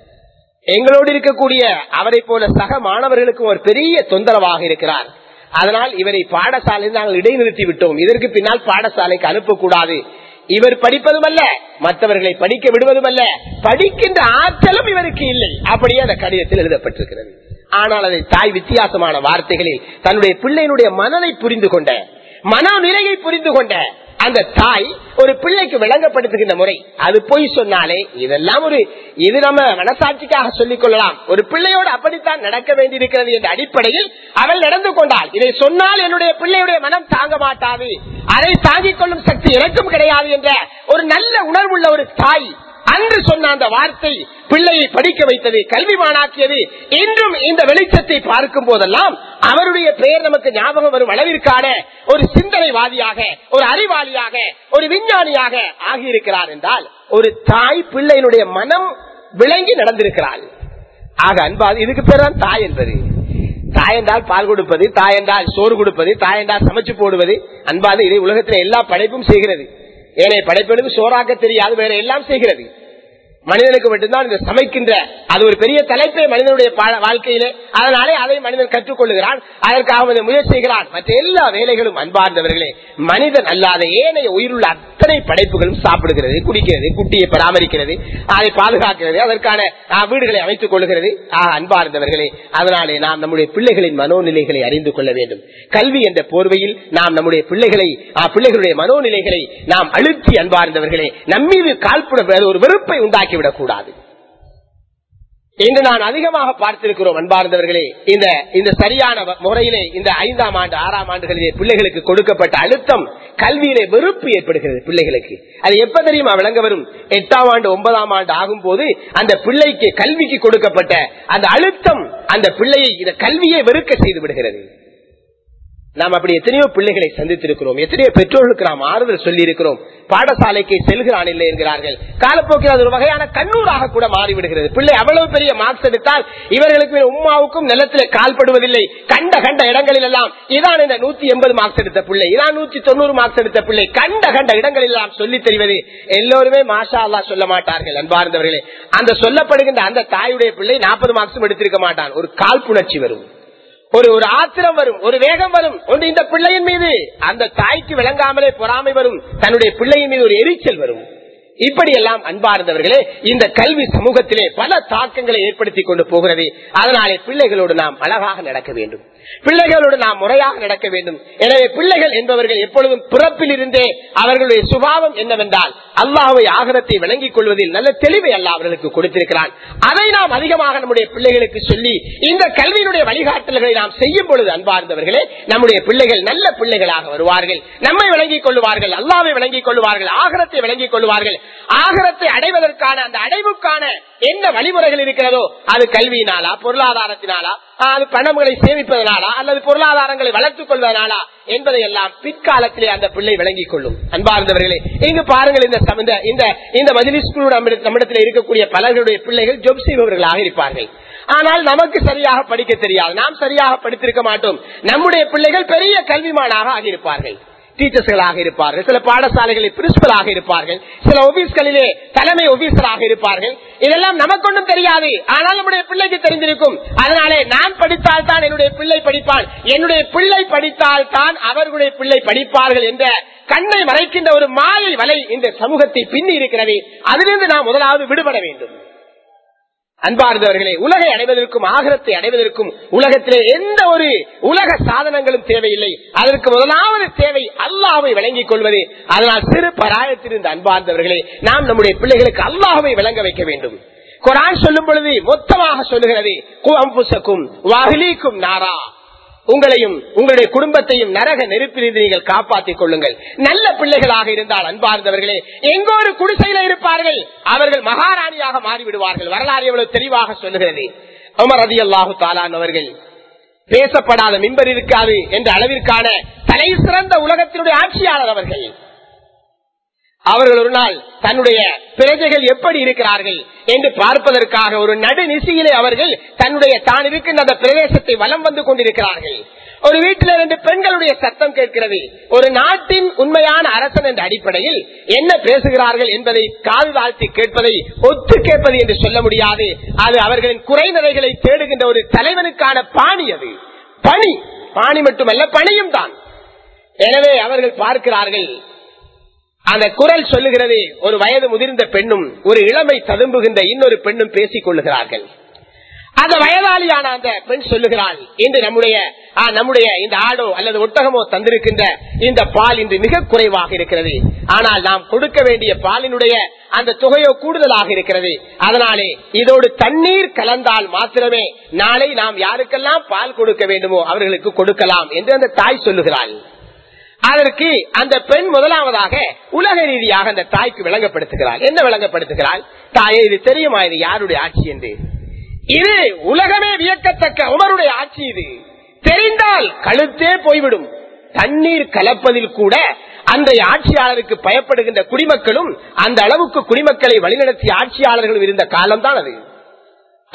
S1: எங்களோடு இருக்கக்கூடிய அவரை போல சக மாணவர்களுக்கும் ஒரு பெரிய தொந்தரவாக இருக்கிறார் அதனால் இவரை பாடசாலையில் நாங்கள் இடைநிறுத்தி விட்டோம் இதற்கு பின்னால் பாடசாலைக்கு அனுப்பக்கூடாது இவர் படிப்பதும் அல்ல மற்றவர்களை படிக்க விடுவதும் அல்ல படிக்கின்ற ஆற்றலும் இவருக்கு இல்லை அப்படியே அந்த கடிதத்தில் எழுதப்பட்டிருக்கிறது ஆனால் அதை தாய் வித்தியாசமான வார்த்தைகளில் தன்னுடைய பிள்ளையினுடைய மனதை புரிந்து கொண்ட மனநிலையை புரிந்து கொண்ட அந்த தாய் ஒரு பிள்ளைக்கு விளங்கப்படுத்துகின்ற முறை அது பொய் சொன்னாலே இதெல்லாம் ஒரு இது நம்ம மனசாட்சிக்காக சொல்லிக் கொள்ளலாம் ஒரு பிள்ளையோடு அப்படித்தான் நடக்க வேண்டியிருக்கிறது என்ற அடிப்படையில் அவள் நடந்து கொண்டாள் இதை சொன்னால் என்னுடைய பிள்ளையுடைய மனம் தாங்க மாட்டாது அதை தாங்கிக் கொள்ளும் சக்தி எனக்கும் கிடையாது என்ற ஒரு நல்ல உணர்வுள்ள ஒரு தாய் அன்று சொன்ன அந்த வார்த்தை பிள்ளையை படிக்க வைத்தது கல்விமானாக்கியது இன்றும் இந்த வெளிச்சத்தை பார்க்கும் போதெல்லாம் அவருடைய பெயர் நமக்கு ஞாபகம் வரும் அளவிற்கான ஒரு சிந்தனைவாதியாக ஒரு அறிவாளியாக ஒரு விஞ்ஞானியாக ஆகியிருக்கிறார் என்றால் ஒரு தாய் பிள்ளையினுடைய மனம் விளங்கி நடந்திருக்கிறாள் ஆக அன்பா இதுக்கு பேர் தான் தாய் என்பது தாயென்றால் பால் கொடுப்பது தாயென்றால் சோறு கொடுப்பது தாயென்றால் சமைச்சு போடுவது அன்பாது இதை உலகத்தில் எல்லா படைப்பும் செய்கிறது ஏனைய படைப்புகளுக்கு சோறாக்க தெரியாது வேற எல்லாம் செய்கிறது மனிதனுக்கு மட்டும்தான் இந்த சமைக்கின்ற அது ஒரு பெரிய தலைப்பே மனிதனுடைய பா- வாழ்க்கையிலே அதனாலே அதை மனிதன் கற்றுக்கொள்ளுகிறான் அதற்காக அவன் முயற்சி செய்கிறான் மற்ற எல்லா வேலைகளும் அன்பார்ந்தவர்களே மனிதன் அல்லாத ஏனைய உயிருள்ள அத்தனை படைப்புகளும் சாப்பிடுகிறது குடிக்கிறது குட்டியை பராமரிக்கிறது அதை பாதுகாக்கிறது அதற்கான ஆ, வீடுகளை அமைத்துக் கொள்கிறது ஆ, அன்பார்ந்தவர்களே அதனாலே நாம் நம்முடைய பிள்ளைகளின் மனோநிலைகளை அறிந்து கொள்ள வேண்டும் கல்வி என்ற போர்வையில் நாம் நம்முடைய பிள்ளைகளை ஆ, பிள்ளைகளுடைய மனோநிலைகளை நாம் அழுத்தி அன்பார்ந்தவர்களே நம்மீது கால்புட ஒரு வெறுப்பை உண்டாக்கிவிடக் கூடாது இன்று நான் அதிகமாக பார்த்திருக்கிறோம் அன்பார்ந்தவர்களே இந்த இந்த சரியான வ- முறையிலே இந்த ஐந்தாம் ஆண்டு ஆறாம் ஆண்டுகளிலே பிள்ளைகளுக்கு கொடுக்கப்பட்ட அழுத்தம் கல்வியிலே வெறுப்பு ஏற்படுகிறது பிள்ளைகளுக்கு அது எப்ப தெரியுமா விளங்க வரும் எட்டாம் ஆண்டு ஒன்பதாம் ஆண்டு ஆகும் போது அந்த பிள்ளைக்கு கல்விக்கு கொடுக்கப்பட்ட அந்த அழுத்தம் அந்த பிள்ளையை இந்த கல்வியை வெறுக்க செய்து விடுகிறது நாம் அப்படி எத்தனையோ பிள்ளைகளை சந்தித்திருக்கிறோம் எத்தனையோ பெற்றோர்களுக்கு நாம் ஆறுதல் சொல்லி இருக்கிறோம் பாடசாலைக்கு செல்கிறான் இல்லை என்கிறார்கள் காலப்போக்கில் அது ஒரு வகையான கண்ணூராக கூட மாறிவிடுகிறது பிள்ளை அவ்வளவு பெரிய மார்க்ஸ் எடுத்தால் இவர்களுக்கு உமாவுக்கும் நிலத்தில் கால்படுவதில்லை கண்ட கண்ட இடங்களில் எல்லாம் இதான் இந்த நூத்தி எண்பது மார்க்ஸ் எடுத்த பிள்ளை இதான் நூத்தி தொண்ணூறு மார்க்ஸ் எடுத்த பிள்ளை கண்ட கண்ட இடங்களில் எல்லாம் சொல்லி தெரிவது எல்லோருமே மாஷா அல்லா சொல்ல மாட்டார்கள் அன்பார்ந்தவர்களே அந்த சொல்லப்படுகின்ற அந்த தாயுடைய பிள்ளை நாற்பது மார்க்ஸும் எடுத்திருக்க மாட்டான் ஒரு காழ்ப்புணர்ச்சி வரும் ஒரு ஒரு ஆத்திரம் வரும் ஒரு வேகம் வரும் ஒன்று இந்த பிள்ளையின் மீது அந்த தாய்க்கு விளங்காமலே பொறாமை வரும் தன்னுடைய பிள்ளையின் மீது ஒரு எரிச்சல் வரும் இப்படியெல்லாம் அன்பார்ந்தவர்களே இந்த கல்வி சமூகத்திலே பல தாக்கங்களை ஏற்படுத்தி கொண்டு போகிறது அதனாலே பிள்ளைகளோடு நாம் அழகாக நடக்க வேண்டும் பிள்ளைகளோடு நாம் முறையாக நடக்க வேண்டும் எனவே பிள்ளைகள் என்பவர்கள் எப்பொழுதும் பிறப்பில் இருந்தே அவர்களுடைய சுபாவம் என்னவென்றால் அல்லாஹ்வை ஆகரத்தை விளங்கிக் கொள்வதில் நல்ல தெளிவை அல்ல அவர்களுக்கு கொடுத்திருக்கிறான் அதை நாம் அதிகமாக நம்முடைய பிள்ளைகளுக்கு சொல்லி இந்த கல்வியினுடைய வழிகாட்டல்களை நாம் செய்யும் பொழுது அன்பார்ந்தவர்களே நம்முடைய பிள்ளைகள் நல்ல பிள்ளைகளாக வருவார்கள் நம்மை விளங்கிக் கொள்வார்கள் அல்லாவை விளங்கிக் கொள்வார்கள் ஆகரத்தை விளங்கிக் கொள்வார்கள் ஆகரத்தை அடைவதற்கான அந்த அடைவுக்கான என்ன வழிமுறைகள் இருக்கிறதோ அது கல்வியினாலா பொருளாதாரத்தினாலா அது பணங்களை சேமிப்பதனாலா அல்லது பொருளாதாரங்களை வளர்த்துக் கொள்வதனாலா என்பதை எல்லாம் பிற்காலத்திலே அந்த பிள்ளை விளங்கிக் கொள்ளும் அன்பார்ந்தவர்களே இங்கு பாருங்கள் இந்த சம- இந்த- இந்த இந்த மஜிலிஸ் குழு நம்மிட- நம்மிடத்தில் இருக்கக்கூடிய பலர்களுடைய பிள்ளைகள் ஜொப் செய்பவர்களாக இருப்பார்கள் ஆனால் நமக்கு சரியாக படிக்க தெரியாது நாம் சரியாக படித்திருக்க மாட்டோம் நம்முடைய பிள்ளைகள் பெரிய கல்விமானாக ஆகியிருப்பார்கள் டீச்சர்ஸ்களாக இருப்பார்கள் சில பாடசாலைகளில் பிரின்சிபலாக இருப்பார்கள் சில ஆபீஸ்களிலே தலைமை ஆபீசராக இருப்பார்கள் இதெல்லாம் நமக்கு ஒன்றும் தெரியாது ஆனால் நம்முடைய பிள்ளைக்கு தெரிந்திருக்கும் அதனாலே நான் படித்தால் தான் என்னுடைய பிள்ளை படிப்பான் என்னுடைய பிள்ளை படித்தால் தான் அவர்களுடைய பிள்ளை படிப்பார்கள் என்ற கண்ணை மறைக்கின்ற ஒரு மாயை வலை இந்த சமூகத்தை பின்னி இருக்கிறது அதிலிருந்து நாம் முதலாவது விடுபட வேண்டும் அன்பார்ந்தவர்களே உலகை அடைவதற்கும் ஆகரத்தை அடைவதற்கும் உலகத்திலே எந்த ஒரு உலக சாதனங்களும் தேவையில்லை அதற்கு முதலாவது தேவை அல்லாஹ்வை விளங்கிக் கொள்வது அதனால் சிறு பராயத்திலிருந்து அன்பார்ந்தவர்களே நாம் நம்முடைய பிள்ளைகளுக்கு அல்லாஹ்வை விளங்க வைக்க வேண்டும் குரான் சொல்லும் பொழுது மொத்தமாக சொல்லுகிறது குவம்புசக்கும் வாகிலிக்கும் நாரா உங்களையும் உங்களுடைய குடும்பத்தையும் நரக நெருப்பிலிருந்து நீங்கள் காப்பாற்றிக் கொள்ளுங்கள் நல்ல பிள்ளைகளாக இருந்தால் அன்பார்ந்தவர்களே எங்கோ ஒரு குடிசையில இருப்பார்கள் அவர்கள் மகாராணியாக மாறிவிடுவார்கள் வரலாறு எவ்வளவு தெளிவாக சொல்லுகிறது உமர் ரதி அல்லாஹு தாலான் அவர்கள் பேசப்படாத மின்பர் இருக்காது என்ற அளவிற்கான தலை சிறந்த உலகத்தினுடைய ஆட்சியாளர் அவர்கள் அவர்கள் ஒரு நாள் தன்னுடைய பிரஜைகள் எப்படி இருக்கிறார்கள் என்று பார்ப்பதற்காக ஒரு நடுநிசையிலே அவர்கள் தன்னுடைய தான் இருக்கின்ற அந்த பிரதேசத்தை வலம் வந்து கொண்டிருக்கிறார்கள் ஒரு வீட்டில் இரண்டு பெண்களுடைய சத்தம் கேட்கிறது ஒரு நாட்டின் உண்மையான அரசன் என்ற அடிப்படையில் என்ன பேசுகிறார்கள் என்பதை காது தாழ்த்தி கேட்பதை ஒத்து கேட்பது என்று சொல்ல முடியாது அது அவர்களின் குறைநிலைகளை தேடுகின்ற ஒரு தலைவனுக்கான பாணி அது பணி பாணி மட்டுமல்ல பணியும் தான் எனவே அவர்கள் பார்க்கிறார்கள் அந்த குரல் சொல்லுகிறது ஒரு வயது முதிர்ந்த பெண்ணும் ஒரு இளமை ததும்புகின்ற இன்னொரு பெண்ணும் பேசிக் கொள்ளுகிறார்கள் அந்த வயதாளியான அந்த பெண் சொல்லுகிறாள் இன்று நம்முடைய ஆ, நம்முடைய இந்த ஆடோ அல்லது ஒட்டகமோ தந்திருக்கின்ற இந்த பால் இன்று மிக குறைவாக இருக்கிறது ஆனால் நாம் கொடுக்க வேண்டிய பாலினுடைய அந்த தொகையோ கூடுதலாக இருக்கிறது அதனாலே இதோடு தண்ணீர் கலந்தால் மாத்திரமே நாளை நாம் யாருக்கெல்லாம் பால் கொடுக்க வேண்டுமோ அவர்களுக்கு கொடுக்கலாம் என்று அந்த தாய் சொல்லுகிறாள் அதற்கு அந்த பெண் முதலாவதாக உலக ரீதியாக அந்த தாய்க்கு விளங்கப்படுத்துகிறாள் என்ன விளங்கப்படுத்துகிறாள் தாயே இது தெரியுமா இது யாருடைய ஆட்சி என்று இது உலகமே வியக்கத்தக்க உமருடைய ஆட்சி இது தெரிந்தால் கழுத்தே போய்விடும் தண்ணீர் கலப்பதில் கூட அன்றைய ஆட்சியாளருக்கு பயப்படுகின்ற குடிமக்களும் அந்த அளவுக்கு குடிமக்களை வழிநடத்திய ஆட்சியாளர்களும் இருந்த காலம்தான் அது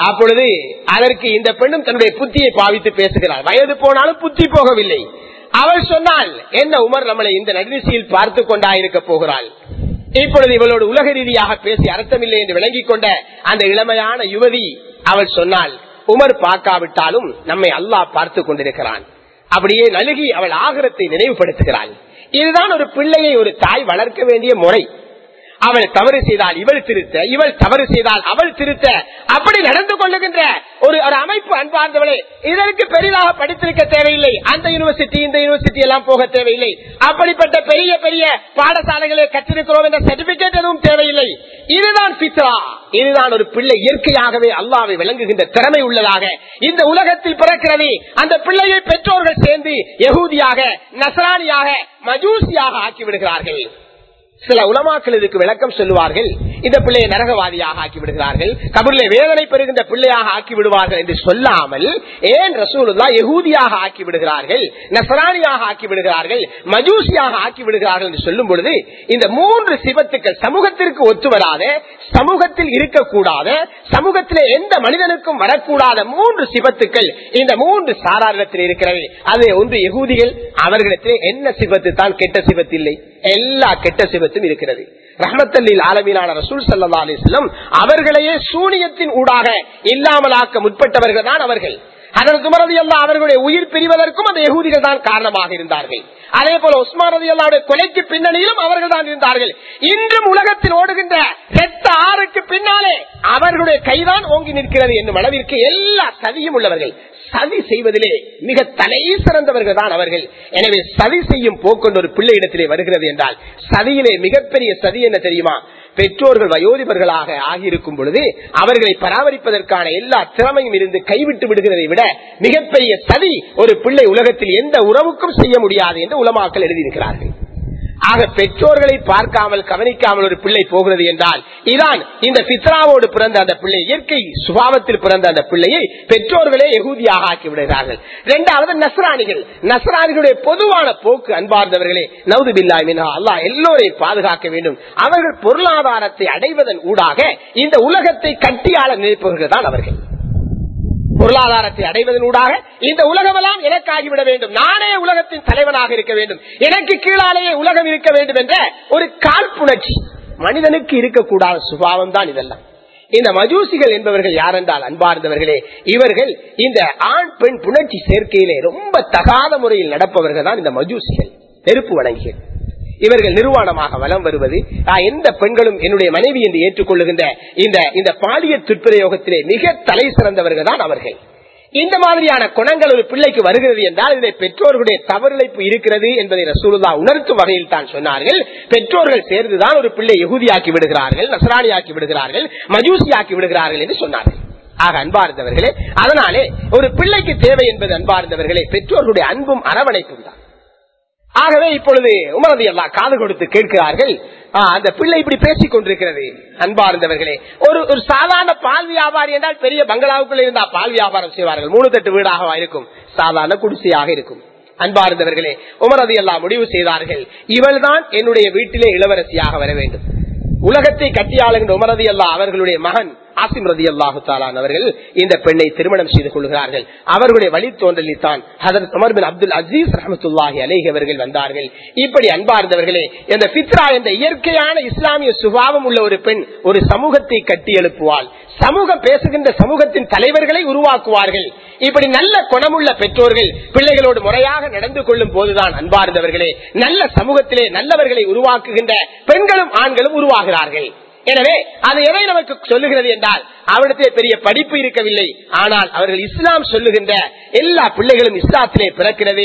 S1: அப்பொழுது அதற்கு இந்த பெண்ணும் தன்னுடைய புத்தியை பாவித்து பேசுகிறார் வயது போனாலும் புத்தி போகவில்லை அவள் சொன்னால் என்ன உமர் நம்மளை இந்த நடுநிசையில் பார்த்து கொண்டா இருக்க போகிறாள் இப்பொழுது இவளோடு உலக ரீதியாக பேசி அர்த்தமில்லை என்று விளங்கிக் கொண்ட அந்த இளமையான யுவதி அவள் சொன்னால் உமர் பார்க்காவிட்டாலும் நம்மை அல்லாஹ் பார்த்து கொண்டிருக்கிறான் அப்படியே நலுகி அவள் ஆகரத்தை நினைவுபடுத்துகிறாள் இதுதான் ஒரு பிள்ளையை ஒரு தாய் வளர்க்க வேண்டிய முறை அவள் தவறு செய்தால் இவள் திருத்த இவள் தவறு செய்தால் அவள் திருத்த அப்படி நடந்து கொள்ளுகின்ற ஒரு ஒரு அமைப்பு அன்பார்ந்தவளே இதற்கு பெரிதாக படித்திருக்க தேவையில்லை அந்த யூனிவர்சிட்டி இந்த யூனிவர்சிட்டி எல்லாம் போக தேவையில்லை அப்படிப்பட்ட பெரிய பெரிய பாடசாலைகளை கற்றிருக்கிறோம் என்ற சர்டிபிகேட் எதுவும் தேவையில்லை இதுதான் பித்ரா இதுதான் ஒரு பிள்ளை இயற்கையாகவே அல்லாவை விளங்குகின்ற திறமை உள்ளதாக இந்த உலகத்தில் பிறக்கிறது அந்த பிள்ளையை பெற்றோர்கள் சேர்ந்து யகூதியாக நசராணியாக மஜூசியாக ஆக்கி விடுகிறார்கள் சில உலமாக்கள் இதுக்கு விளக்கம் சொல்லுவார்கள் இந்த பிள்ளையை நரகவாதியாக ஆக்கி விடுகிறார்கள் கபூர்ல வேதனை பெறுகின்ற பிள்ளையாக ஆக்கி விடுவார்கள் என்று சொல்லாமல் ஏன் ரசூலுல்லா யகூதியாக ஆக்கி விடுகிறார்கள் நசராணியாக ஆக்கி விடுகிறார்கள் மஜூசியாக ஆக்கி விடுகிறார்கள் என்று சொல்லும் பொழுது இந்த மூன்று சிவத்துக்கள் சமூகத்திற்கு ஒத்து வராத சமூகத்தில் இருக்கக்கூடாத சமூகத்திலே எந்த மனிதனுக்கும் வரக்கூடாத மூன்று சிவத்துக்கள் இந்த மூன்று சாராரத்தில் இருக்கிறது அது ஒன்று யகூதிகள் அவர்களிடத்திலே என்ன சிவத்து தான் கெட்ட சிவத்து இல்லை எல்லா கெட்ட சிவத்தும் இருக்கிறது ரஹமத்தல்லில் ஆலமீனான ரசூல் சல்லா அலிஸ்லம் அவர்களையே சூனியத்தின் ஊடாக இல்லாமலாக்க முற்பட்டவர்கள் தான் அவர்கள் அதற்கு மறதி அல்லா அவர்களுடைய உயிர் பிரிவதற்கும் அந்த யகூதிகள் தான் காரணமாக இருந்தார்கள் அதே போல உஸ்மான் ரதி அல்லாவுடைய கொலைக்கு பின்னணியிலும் அவர்கள் தான் இருந்தார்கள் இன்றும் உலகத்தில் ஓடுகின்ற ரத்த ஆறுக்கு பின்னாலே அவர்களுடைய கைதான் ஓங்கி நிற்கிறது என்னும் அளவிற்கு எல்லா சதியும் உள்ளவர்கள் சதி செய்வதிலே மிக தலை சிறந்தவர்கள் தான் அவர்கள் எனவே சதி செய்யும் போக்கொண்டு ஒரு பிள்ளை இடத்திலே வருகிறது என்றால் சதியிலே மிகப்பெரிய சதி என்ன தெரியுமா பெற்றோர்கள் வயோதிபர்களாக ஆகியிருக்கும் பொழுது அவர்களை பராமரிப்பதற்கான எல்லா திறமையும் இருந்து கைவிட்டு விடுகிறதை விட மிகப்பெரிய சதி ஒரு பிள்ளை உலகத்தில் எந்த உறவுக்கும் செய்ய முடியாது என்று உலமாக்கள் எழுதியிருக்கிறார்கள் ஆக பெற்றோர்களை பார்க்காமல் கவனிக்காமல் ஒரு பிள்ளை போகிறது என்றால் இதான் இந்த பித்ராவோடு பிறந்த அந்த பிள்ளை இயற்கை சுபாவத்தில் பிறந்த அந்த பிள்ளையை பெற்றோர்களே எகூதியாக ஆக்கி விடுகிறார்கள் இரண்டாவது நசராணிகள் நசராணிகளுடைய பொதுவான போக்கு அன்பார்ந்தவர்களே நவுது பில்லாய் மினா அல்லா எல்லோரையும் பாதுகாக்க வேண்டும் அவர்கள் பொருளாதாரத்தை அடைவதன் ஊடாக இந்த உலகத்தை கட்டியாள நினைப்பவர்கள் தான் அவர்கள் பொருளாதாரத்தை அடைவதனூடாக இந்த உலகமெல்லாம் எனக்காகிவிட வேண்டும் நானே உலகத்தின் தலைவனாக இருக்க வேண்டும் எனக்கு கீழாலேயே உலகம் இருக்க வேண்டும் என்ற ஒரு காழ்ப்புணர்ச்சி மனிதனுக்கு இருக்கக்கூடாத சுபாவம் தான் இதெல்லாம் இந்த மஜூசிகள் என்பவர்கள் யார் என்றால் அன்பார்ந்தவர்களே இவர்கள் இந்த ஆண் பெண் புணர்ச்சி சேர்க்கையிலே ரொம்ப தகாத முறையில் நடப்பவர்கள் தான் இந்த மஜூசிகள் நெருப்பு வணங்கிகள் இவர்கள் நிர்வாணமாக வலம் வருவது எந்த பெண்களும் என்னுடைய மனைவி என்று ஏற்றுக்கொள்ளுகின்ற இந்த இந்த பாலிய துட்பிரயோகத்திலே மிக தலை சிறந்தவர்கள் தான் அவர்கள் இந்த மாதிரியான குணங்கள் ஒரு பிள்ளைக்கு வருகிறது என்றால் இதை பெற்றோர்களுடைய தவறிழைப்பு இருக்கிறது என்பதை ரசூலுல்லா உணர்த்தும் வகையில் தான் சொன்னார்கள் பெற்றோர்கள் சேர்ந்துதான் ஒரு பிள்ளை எகுதியாக்கி விடுகிறார்கள் நசராணியாக்கி விடுகிறார்கள் மஜூசியாக்கி விடுகிறார்கள் என்று சொன்னார்கள் ஆக அன்பார்ந்தவர்களே அதனாலே ஒரு பிள்ளைக்கு தேவை என்பது அன்பார்ந்தவர்களே பெற்றோர்களுடைய அன்பும் அரவணைப்பும் தான் ஆகவே இப்பொழுது உமரதி அல்லா காது கொடுத்து கேட்கிறார்கள் அந்த பிள்ளை இப்படி பேசிக் கொண்டிருக்கிறது அன்பார்ந்தவர்களே ஒரு ஒரு சாதாரண பால் வியாபாரி என்றால் பெரிய பங்களாவுக்குள்ள இருந்தா பால் வியாபாரம் செய்வார்கள் மூணு தட்டு வீடாக இருக்கும் சாதாரண குடிசையாக இருக்கும் அன்பார்ந்தவர்களே உமரதி அல்லா முடிவு செய்தார்கள் இவள்தான் என்னுடைய வீட்டிலே இளவரசியாக வர வேண்டும் உலகத்தை கட்டியாளுகின்ற உமரதி அல்லா அவர்களுடைய மகன் ஆசிம் ரதி அல்லாஹு தாலான் அவர்கள் இந்த பெண்ணை திருமணம் செய்து கொள்கிறார்கள் அவர்களுடைய வழித்தோன்றலில் தான் ஹதரத் உமர் பின் அப்துல் அசீஸ் ரஹமத்துல்லாஹி அலேஹி அவர்கள் வந்தார்கள் இப்படி அன்பார்ந்தவர்களே இந்த பித்ரா என்ற இயற்கையான இஸ்லாமிய சுபாவம் உள்ள ஒரு பெண் ஒரு சமூகத்தை கட்டி எழுப்புவாள் சமூகம் பேசுகின்ற சமூகத்தின் தலைவர்களை உருவாக்குவார்கள் இப்படி நல்ல குணமுள்ள பெற்றோர்கள் பிள்ளைகளோடு முறையாக நடந்து கொள்ளும் போதுதான் அன்பார்ந்தவர்களே நல்ல சமூகத்திலே நல்லவர்களை உருவாக்குகின்ற பெண்களும் ஆண்களும் உருவாகிறார்கள் எனவே அது எதை நமக்கு சொல்லுகிறது என்றால் அவரிடத்திலே பெரிய படிப்பு இருக்கவில்லை ஆனால் அவர்கள் இஸ்லாம் சொல்லுகின்ற எல்லா பிள்ளைகளும் இஸ்லாத்திலே பிறக்கிறது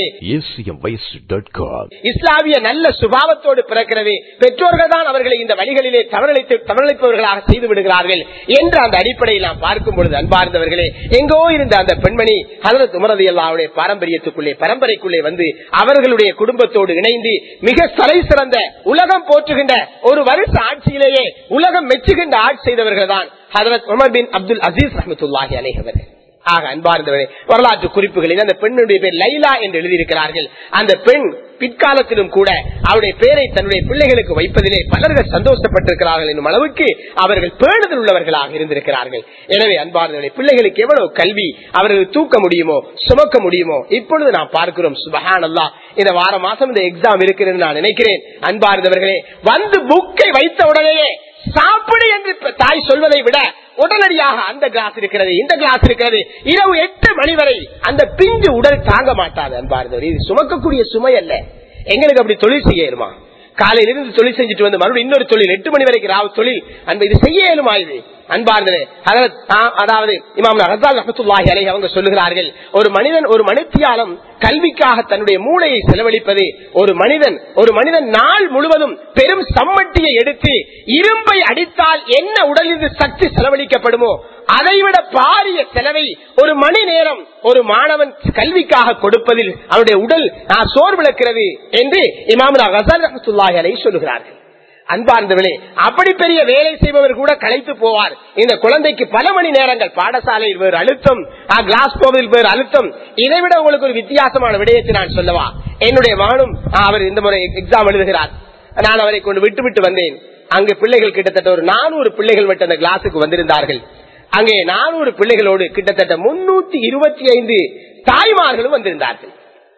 S1: இஸ்லாமிய நல்ல சுபாவத்தோடு பிறக்கிறது பெற்றோர்கள் தான் அவர்களை இந்த வழிகளிலே தவறளித்து தவறளிப்பவர்களாக செய்து விடுகிறார்கள் என்று அந்த அடிப்படையில் நாம் பார்க்கும் பொழுது அன்பார்ந்தவர்களே எங்கோ இருந்த அந்த பெண்மணி ஹசரத் உமரது அல்லாவுடைய பாரம்பரியத்துக்குள்ளே பரம்பரைக்குள்ளே வந்து அவர்களுடைய குடும்பத்தோடு இணைந்து மிக தலை சிறந்த உலகம் போற்றுகின்ற ஒரு வருஷ ஆட்சியிலேயே உலகம் மெச்சுகின்ற ஆட்சி செய்தவர்கள் தான் ஹதரத் உமர் பின் அப்துல் அசீஸ் ரஹமத்துல்லாஹி அலேஹவர்கள் ஆக அன்பார்ந்தவரே வரலாற்று குறிப்புகளில் அந்த பெண்ணுடைய பேர் லைலா என்று எழுதியிருக்கிறார்கள் அந்த பெண் பிற்காலத்திலும் கூட அவருடைய பேரை தன்னுடைய பிள்ளைகளுக்கு வைப்பதிலே பலர்கள் சந்தோஷப்பட்டிருக்கிறார்கள் என்னும் அளவுக்கு அவர்கள் பேணுதல் உள்ளவர்களாக இருந்திருக்கிறார்கள் எனவே அன்பார்ந்தவர்களே பிள்ளைகளுக்கு எவ்வளவு கல்வி அவர்கள் தூக்க முடியுமோ சுமக்க முடியுமோ இப்பொழுது நாம் பார்க்கிறோம் சுபஹான் அல்லா இந்த வார மாசம் இந்த எக்ஸாம் இருக்கிறது நான் நினைக்கிறேன் அன்பார்ந்தவர்களே வந்து புக்கை வைத்த உடனேயே சாப்பிடு என்று தாய் சொல்வதை விட உடனடியாக அந்த கிளாஸ் இருக்கிறது இந்த கிளாஸ் இருக்கிறது இரவு எட்டு மணி வரை அந்த பிஞ்சு உடல் தாங்க மாட்டாது அன்பார்ந்தவர் இது சுமக்கக்கூடிய சுமை அல்ல எங்களுக்கு அப்படி தொழில் செய்ய இயலுமா காலையில இருந்து தொழில் செஞ்சுட்டு வந்து மறுபடியும் இன்னொரு தொழில் எட்டு மணி வரைக்கும் ராவு தொழில் அன்பு இது செய்ய இயலுமா இது அன்பார்ந்தது அதாவது இமாம் ரஹத்துல்லாஹி அலை அவங்க சொல்லுகிறார்கள் ஒரு மனிதன் ஒரு மனுத்தியாலம் கல்விக்காக தன்னுடைய மூளையை செலவழிப்பது ஒரு மனிதன் ஒரு மனிதன் நாள் முழுவதும் பெரும் சம்மட்டியை எடுத்து இரும்பை அடித்தால் என்ன உடலிருந்து சக்தி செலவழிக்கப்படுமோ அதைவிட பாரிய செலவை ஒரு மணி நேரம் ஒரு மாணவன் கல்விக்காக கொடுப்பதில் அவருடைய உடல் சோர்விழக்கிறது என்று இமாம் ரஹத்துல்லாஹி அலை சொல்லுகிறார்கள் அன்பார்ந்தவனே அப்படி பெரிய வேலை செய்பவர் கூட களைத்து போவார் இந்த குழந்தைக்கு பல மணி நேரங்கள் பாடசாலையில் வேறு அழுத்தம் கிளாஸ் போவதில் வேறு அழுத்தம் இதை விட உங்களுக்கு ஒரு வித்தியாசமான விடயத்தை நான் சொல்லவா என்னுடைய மகனும் அவர் இந்த முறை எக்ஸாம் எழுதுகிறார் நான் அவரை கொண்டு விட்டு விட்டு வந்தேன் அங்கு பிள்ளைகள் கிட்டத்தட்ட ஒரு நானூறு பிள்ளைகள் மட்டும் அந்த கிளாஸுக்கு வந்திருந்தார்கள் அங்கே நானூறு பிள்ளைகளோடு கிட்டத்தட்ட முன்னூத்தி இருபத்தி ஐந்து தாய்மார்களும் வந்திருந்தார்கள்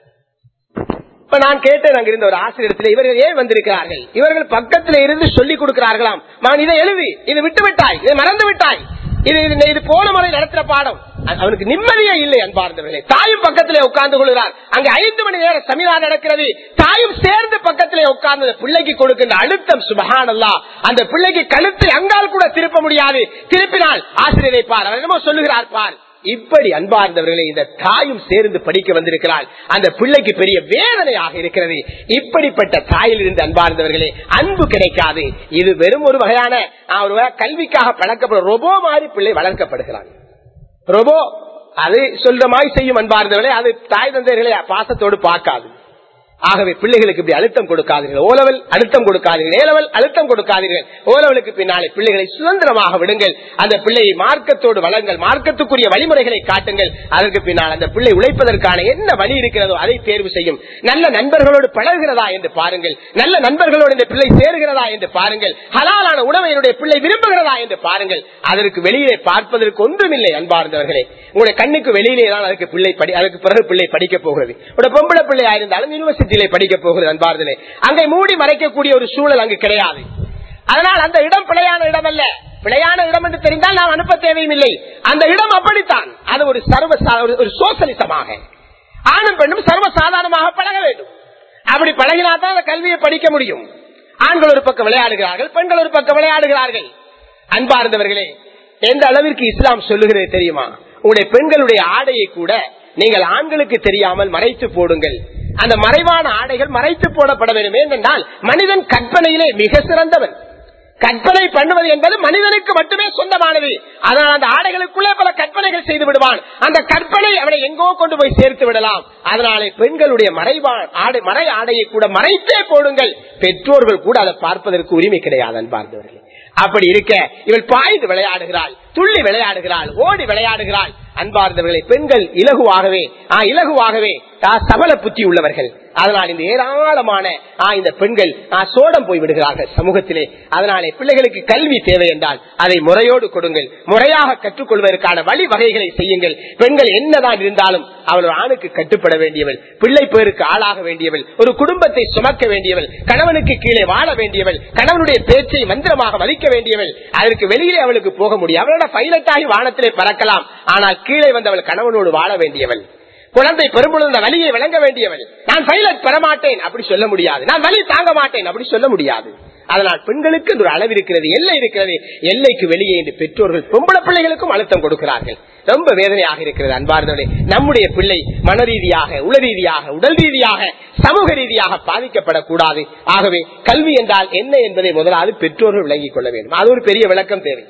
S1: இப்ப நான் கேட்டேன் அங்க இருந்த ஒரு ஆசிரியத்தில் இவர்கள் ஏன் வந்திருக்கிறார்கள் இவர்கள் பக்கத்தில் இருந்து சொல்லிக் கொடுக்கிறார்களாம் நான் இதை எழுதி இதை விட்டு விட்டாய் இதை மறந்து விட்டாய் இது இது போன முறை நடத்துற பாடம் அவனுக்கு நிம்மதியே இல்லை அன்பார்ந்தவர்களே தாயும் பக்கத்திலே உட்கார்ந்து கொள்கிறார் அங்க ஐந்து மணி நேரம் செமினார் நடக்கிறது தாயும் சேர்ந்து பக்கத்திலே உட்கார்ந்து பிள்ளைக்கு கொடுக்கின்ற அழுத்தம் சுபகானல்லா அந்த பிள்ளைக்கு கழுத்தை அங்கால் கூட திருப்ப முடியாது திருப்பினால் ஆசிரியரை பார் அவர் என்னமோ சொல்லுகிறார் பார் இப்படி அன்பார்ந்தவர்களை இந்த தாயும் சேர்ந்து படிக்க வந்திருக்கிறாள் அந்த பிள்ளைக்கு பெரிய வேதனையாக இருக்கிறது இப்படிப்பட்ட தாயில் இருந்து அன்பார்ந்தவர்களே அன்பு கிடைக்காது இது வெறும் ஒரு வகையான ஒரு கல்விக்காக பழக்கப்படும் ரொபோ மாதிரி பிள்ளை வளர்க்கப்படுகிறாங்க ரொபோ அது சொல்ற மாதிரி செய்யும் அன்பார்ந்தவர்களே அது தாய் தந்தையர்களை பாசத்தோடு பார்க்காது ஆகவே பிள்ளைகளுக்கு இப்படி அழுத்தம் கொடுக்காதீர்கள் ஓலவல் அழுத்தம் கொடுக்காதீர்கள் ஏலவல் அழுத்தம் கொடுக்காதீர்கள் ஓலவலுக்கு பின்னாலே பிள்ளைகளை சுதந்திரமாக விடுங்கள் அந்த பிள்ளையை மார்க்கத்தோடு வளங்கள் மார்க்கத்துக்குரிய வழிமுறைகளை காட்டுங்கள் அதற்கு பின்னால் அந்த பிள்ளை உழைப்பதற்கான என்ன வழி இருக்கிறதோ அதை தேர்வு செய்யும் நல்ல நண்பர்களோடு பழகுகிறதா என்று பாருங்கள் நல்ல நண்பர்களோடு இந்த பிள்ளை சேருகிறதா என்று பாருங்கள் ஹலாலான உணவை என்னுடைய பிள்ளை விரும்புகிறதா என்று பாருங்கள் அதற்கு வெளியிலே பார்ப்பதற்கு ஒன்றுமில்லை அன்பார்ந்தவர்களே உங்களுடைய கண்ணுக்கு வெளியிலே தான் அதுக்கு பிள்ளை படி அதுக்கு பிறகு பிள்ளை படிக்க போகிறது ஒரு பொம்பளை பிள்ளையா இருந்தாலும் யூனிவர்சிட்டி யூனிவர்சிட்டியிலே படிக்க போகிறது அன்பார்தலே அங்கே மூடி மறைக்கக்கூடிய ஒரு சூழல் அங்கு கிடையாது அதனால் அந்த இடம் பிழையான இடம் அல்ல பிழையான இடம் என்று தெரிந்தால் நாம் அனுப்ப தேவையும் இல்லை அந்த இடம் அப்படித்தான் அது ஒரு சர்வ ஒரு சோசலிசமாக ஆணும் பெண்ணும் சர்வசாதாரணமாக பழக வேண்டும் அப்படி பழகினாதான் அந்த கல்வியை படிக்க முடியும் ஆண்கள் ஒரு பக்கம் விளையாடுகிறார்கள் பெண்கள் ஒரு பக்கம் விளையாடுகிறார்கள் அன்பார்ந்தவர்களே எந்த அளவிற்கு இஸ்லாம் சொல்லுகிறது தெரியுமா உங்களுடைய பெண்களுடைய ஆடையை கூட நீங்கள் ஆண்களுக்கு தெரியாமல் மறைத்து போடுங்கள் அந்த மறைவான ஆடைகள் மறைத்து போடப்பட வேண்டும் ஏனென்றால் மனிதன் கற்பனையிலே மிக சிறந்தவன் கற்பனை பண்ணுவது என்பது மனிதனுக்கு மட்டுமே சொந்தமானது அதனால் அந்த ஆடைகளுக்குள்ளே பல கற்பனைகள் செய்து விடுவான் அந்த கற்பனை அவனை எங்கோ கொண்டு போய் சேர்த்து விடலாம் அதனாலே பெண்களுடைய மறைவான ஆடை மறை ஆடையை கூட மறைத்தே போடுங்கள் பெற்றோர்கள் கூட அதை பார்ப்பதற்கு உரிமை கிடையாது அன்பார்ந்தவர்கள் அப்படி இருக்க இவள் பாய்ந்து விளையாடுகிறாள் துள்ளி விளையாடுகிறாள் ஓடி விளையாடுகிறாள் அன்பார்ந்தவர்களை பெண்கள் இலகுவாகவே இலகுவாகவே சபல புத்தி உள்ளவர்கள் அதனால் இந்த ஏராளமான இந்த பெண்கள் சோடம் போய் விடுகிறார்கள் சமூகத்திலே அதனாலே பிள்ளைகளுக்கு கல்வி தேவை என்றால் அதை முறையோடு கொடுங்கள் முறையாக கற்றுக்கொள்வதற்கான வழி வகைகளை செய்யுங்கள் பெண்கள் என்னதான் இருந்தாலும் அவள் ஒரு ஆணுக்கு கட்டுப்பட வேண்டியவள் பிள்ளை பேருக்கு ஆளாக வேண்டியவள் ஒரு குடும்பத்தை சுமக்க வேண்டியவள் கணவனுக்கு கீழே வாழ வேண்டியவள் கணவனுடைய பேச்சை மந்திரமாக மதிக்க வேண்டியவள் அதற்கு வெளியிலே அவளுக்கு போக முடியும் அவளோட பைலட் ஆகி வானத்திலே பறக்கலாம் ஆனால் கீழே வந்தவள் கணவனோடு வாழ வேண்டியவள் குழந்தை பெரும்பொழுது வலியை விளங்க வேண்டியவள் நான் பைலட் பெறமாட்டேன் அப்படி சொல்ல முடியாது நான் வலி தாங்க மாட்டேன் அப்படி சொல்ல முடியாது அதனால் பெண்களுக்கு ஒரு அளவு இருக்கிறது எல்லை இருக்கிறது எல்லைக்கு வெளியே என்று பெற்றோர்கள் பொம்பளை பிள்ளைகளுக்கும் அழுத்தம் கொடுக்கிறார்கள் ரொம்ப வேதனையாக இருக்கிறது அன்பார்ந்தவர்களே நம்முடைய பிள்ளை மன ரீதியாக உள ரீதியாக உடல் ரீதியாக சமூக ரீதியாக பாதிக்கப்படக்கூடாது ஆகவே கல்வி என்றால் என்ன என்பதை முதலாவது பெற்றோர்கள் விளங்கிக் கொள்ள வேண்டும் அது ஒரு பெரிய விளக்கம் தேவை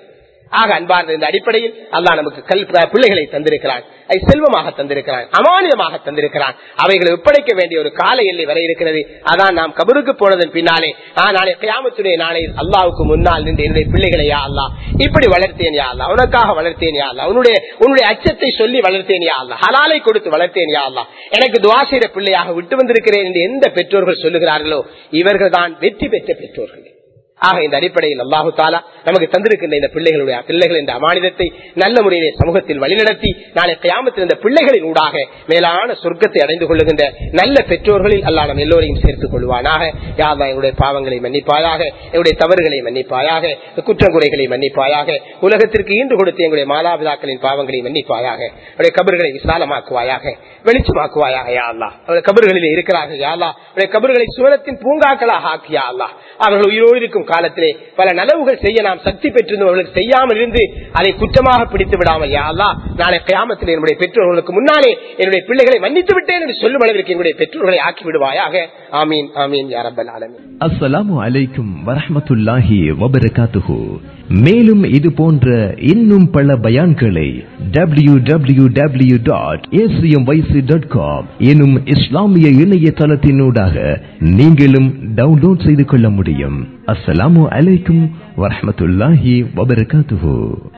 S1: ஆக அன்பார்ந்த இந்த அடிப்படையில் அல்லாஹ் நமக்கு கல் பிள்ளைகளை தந்திருக்கிறான் அதை செல்வமாக தந்திருக்கிறான் அமானிதமாக தந்திருக்கிறான் அவைகளை ஒப்படைக்க வேண்டிய ஒரு கால எல்லை வரை இருக்கிறது அதான் நாம் கபருக்கு போனதன் பின்னாலே ஆஹ் நாளை கியாமத்துடைய நாளை அல்லாவுக்கு முன்னால் நின்று என்னுடைய பிள்ளைகளை யா அல்லா இப்படி வளர்த்தேன் யா அல்லா உனக்காக வளர்த்தேன் யா அல்லா உன்னுடைய உன்னுடைய அச்சத்தை சொல்லி வளர்த்தேன் யா அல்லா ஹலாலை கொடுத்து வளர்த்தேன் யா அல்லா எனக்கு துவா செய்த பிள்ளையாக விட்டு வந்திருக்கிறேன் என்று எந்த பெற்றோர்கள் சொல்லுகிறார்களோ இவர்கள் தான் வெற்றி பெற்ற பெற்றோர்கள் ஆக இந்த அடிப்படையில் அல்லாஹு தாலா நமக்கு தந்திருக்கின்ற இந்த பிள்ளைகளுடைய பிள்ளைகள் இந்த அமானிதத்தை நல்ல முறையிலே சமூகத்தில் வழிநடத்தி நாளை கயாமத்தில் இந்த பிள்ளைகளின் ஊடாக மேலான சொர்க்கத்தை அடைந்து கொள்ளுகின்ற நல்ல பெற்றோர்களில் அல்லா நம் எல்லோரையும் சேர்த்துக் கொள்வானாக யாதா எங்களுடைய பாவங்களை மன்னிப்பாயாக எங்களுடைய தவறுகளை மன்னிப்பாயாக குற்றம் குறைகளை மன்னிப்பாயாக உலகத்திற்கு ஈண்டு கொடுத்து எங்களுடைய மாதாபிதாக்களின் பாவங்களை மன்னிப்பாயாக அவருடைய கபர்களை விசாலமாக்குவாயாக வெளிச்சமாக்குவாயாக யா அல்லா அவருடைய கபர்களில் இருக்கிறார்கள் யா அல்லா அவருடைய கபர்களை சுவனத்தின் பூங்காக்களாக ஆக்கியா அல்லா அவர்கள் உயிரோடு இருக்கும் காலத்திலே பல நலவுகள் செய்ய நாம் சக்தி பெற்றிருந்தோம் அவர்களுக்கு செய்யாமல் இருந்து அதை குற்றமாக பிடித்து விடாமல் யா அல்லா நாளை கயாமத்தில் என்னுடைய பெற்றோர்களுக்கு முன்னாலே என்னுடைய பிள்ளைகளை மன்னித்து விட்டேன் என்று சொல்லும் அளவிற்கு என்னுடைய பெற்றோர்களை ஆக்கி விடுவாயாக ஆமீன் ஆமீன் யாரப்பல் ஆலமீன்
S2: அஸ்ஸலாமு அலைக்கும் வரஹ்மத்துல்லாஹி வபரகாத்துஹு மேலும் இது போன்ற இன்னும் பல பயான்களை W W W dot dot com எனும் இஸ்லாமிய இணையதளத்தினூடாக நீங்களும் டவுன்லோட் செய்து கொள்ள முடியும் அஸ்ஸலாமு அலைக்கும் வரஹ்மத்துல்லாஹி வபரகாத்துஹு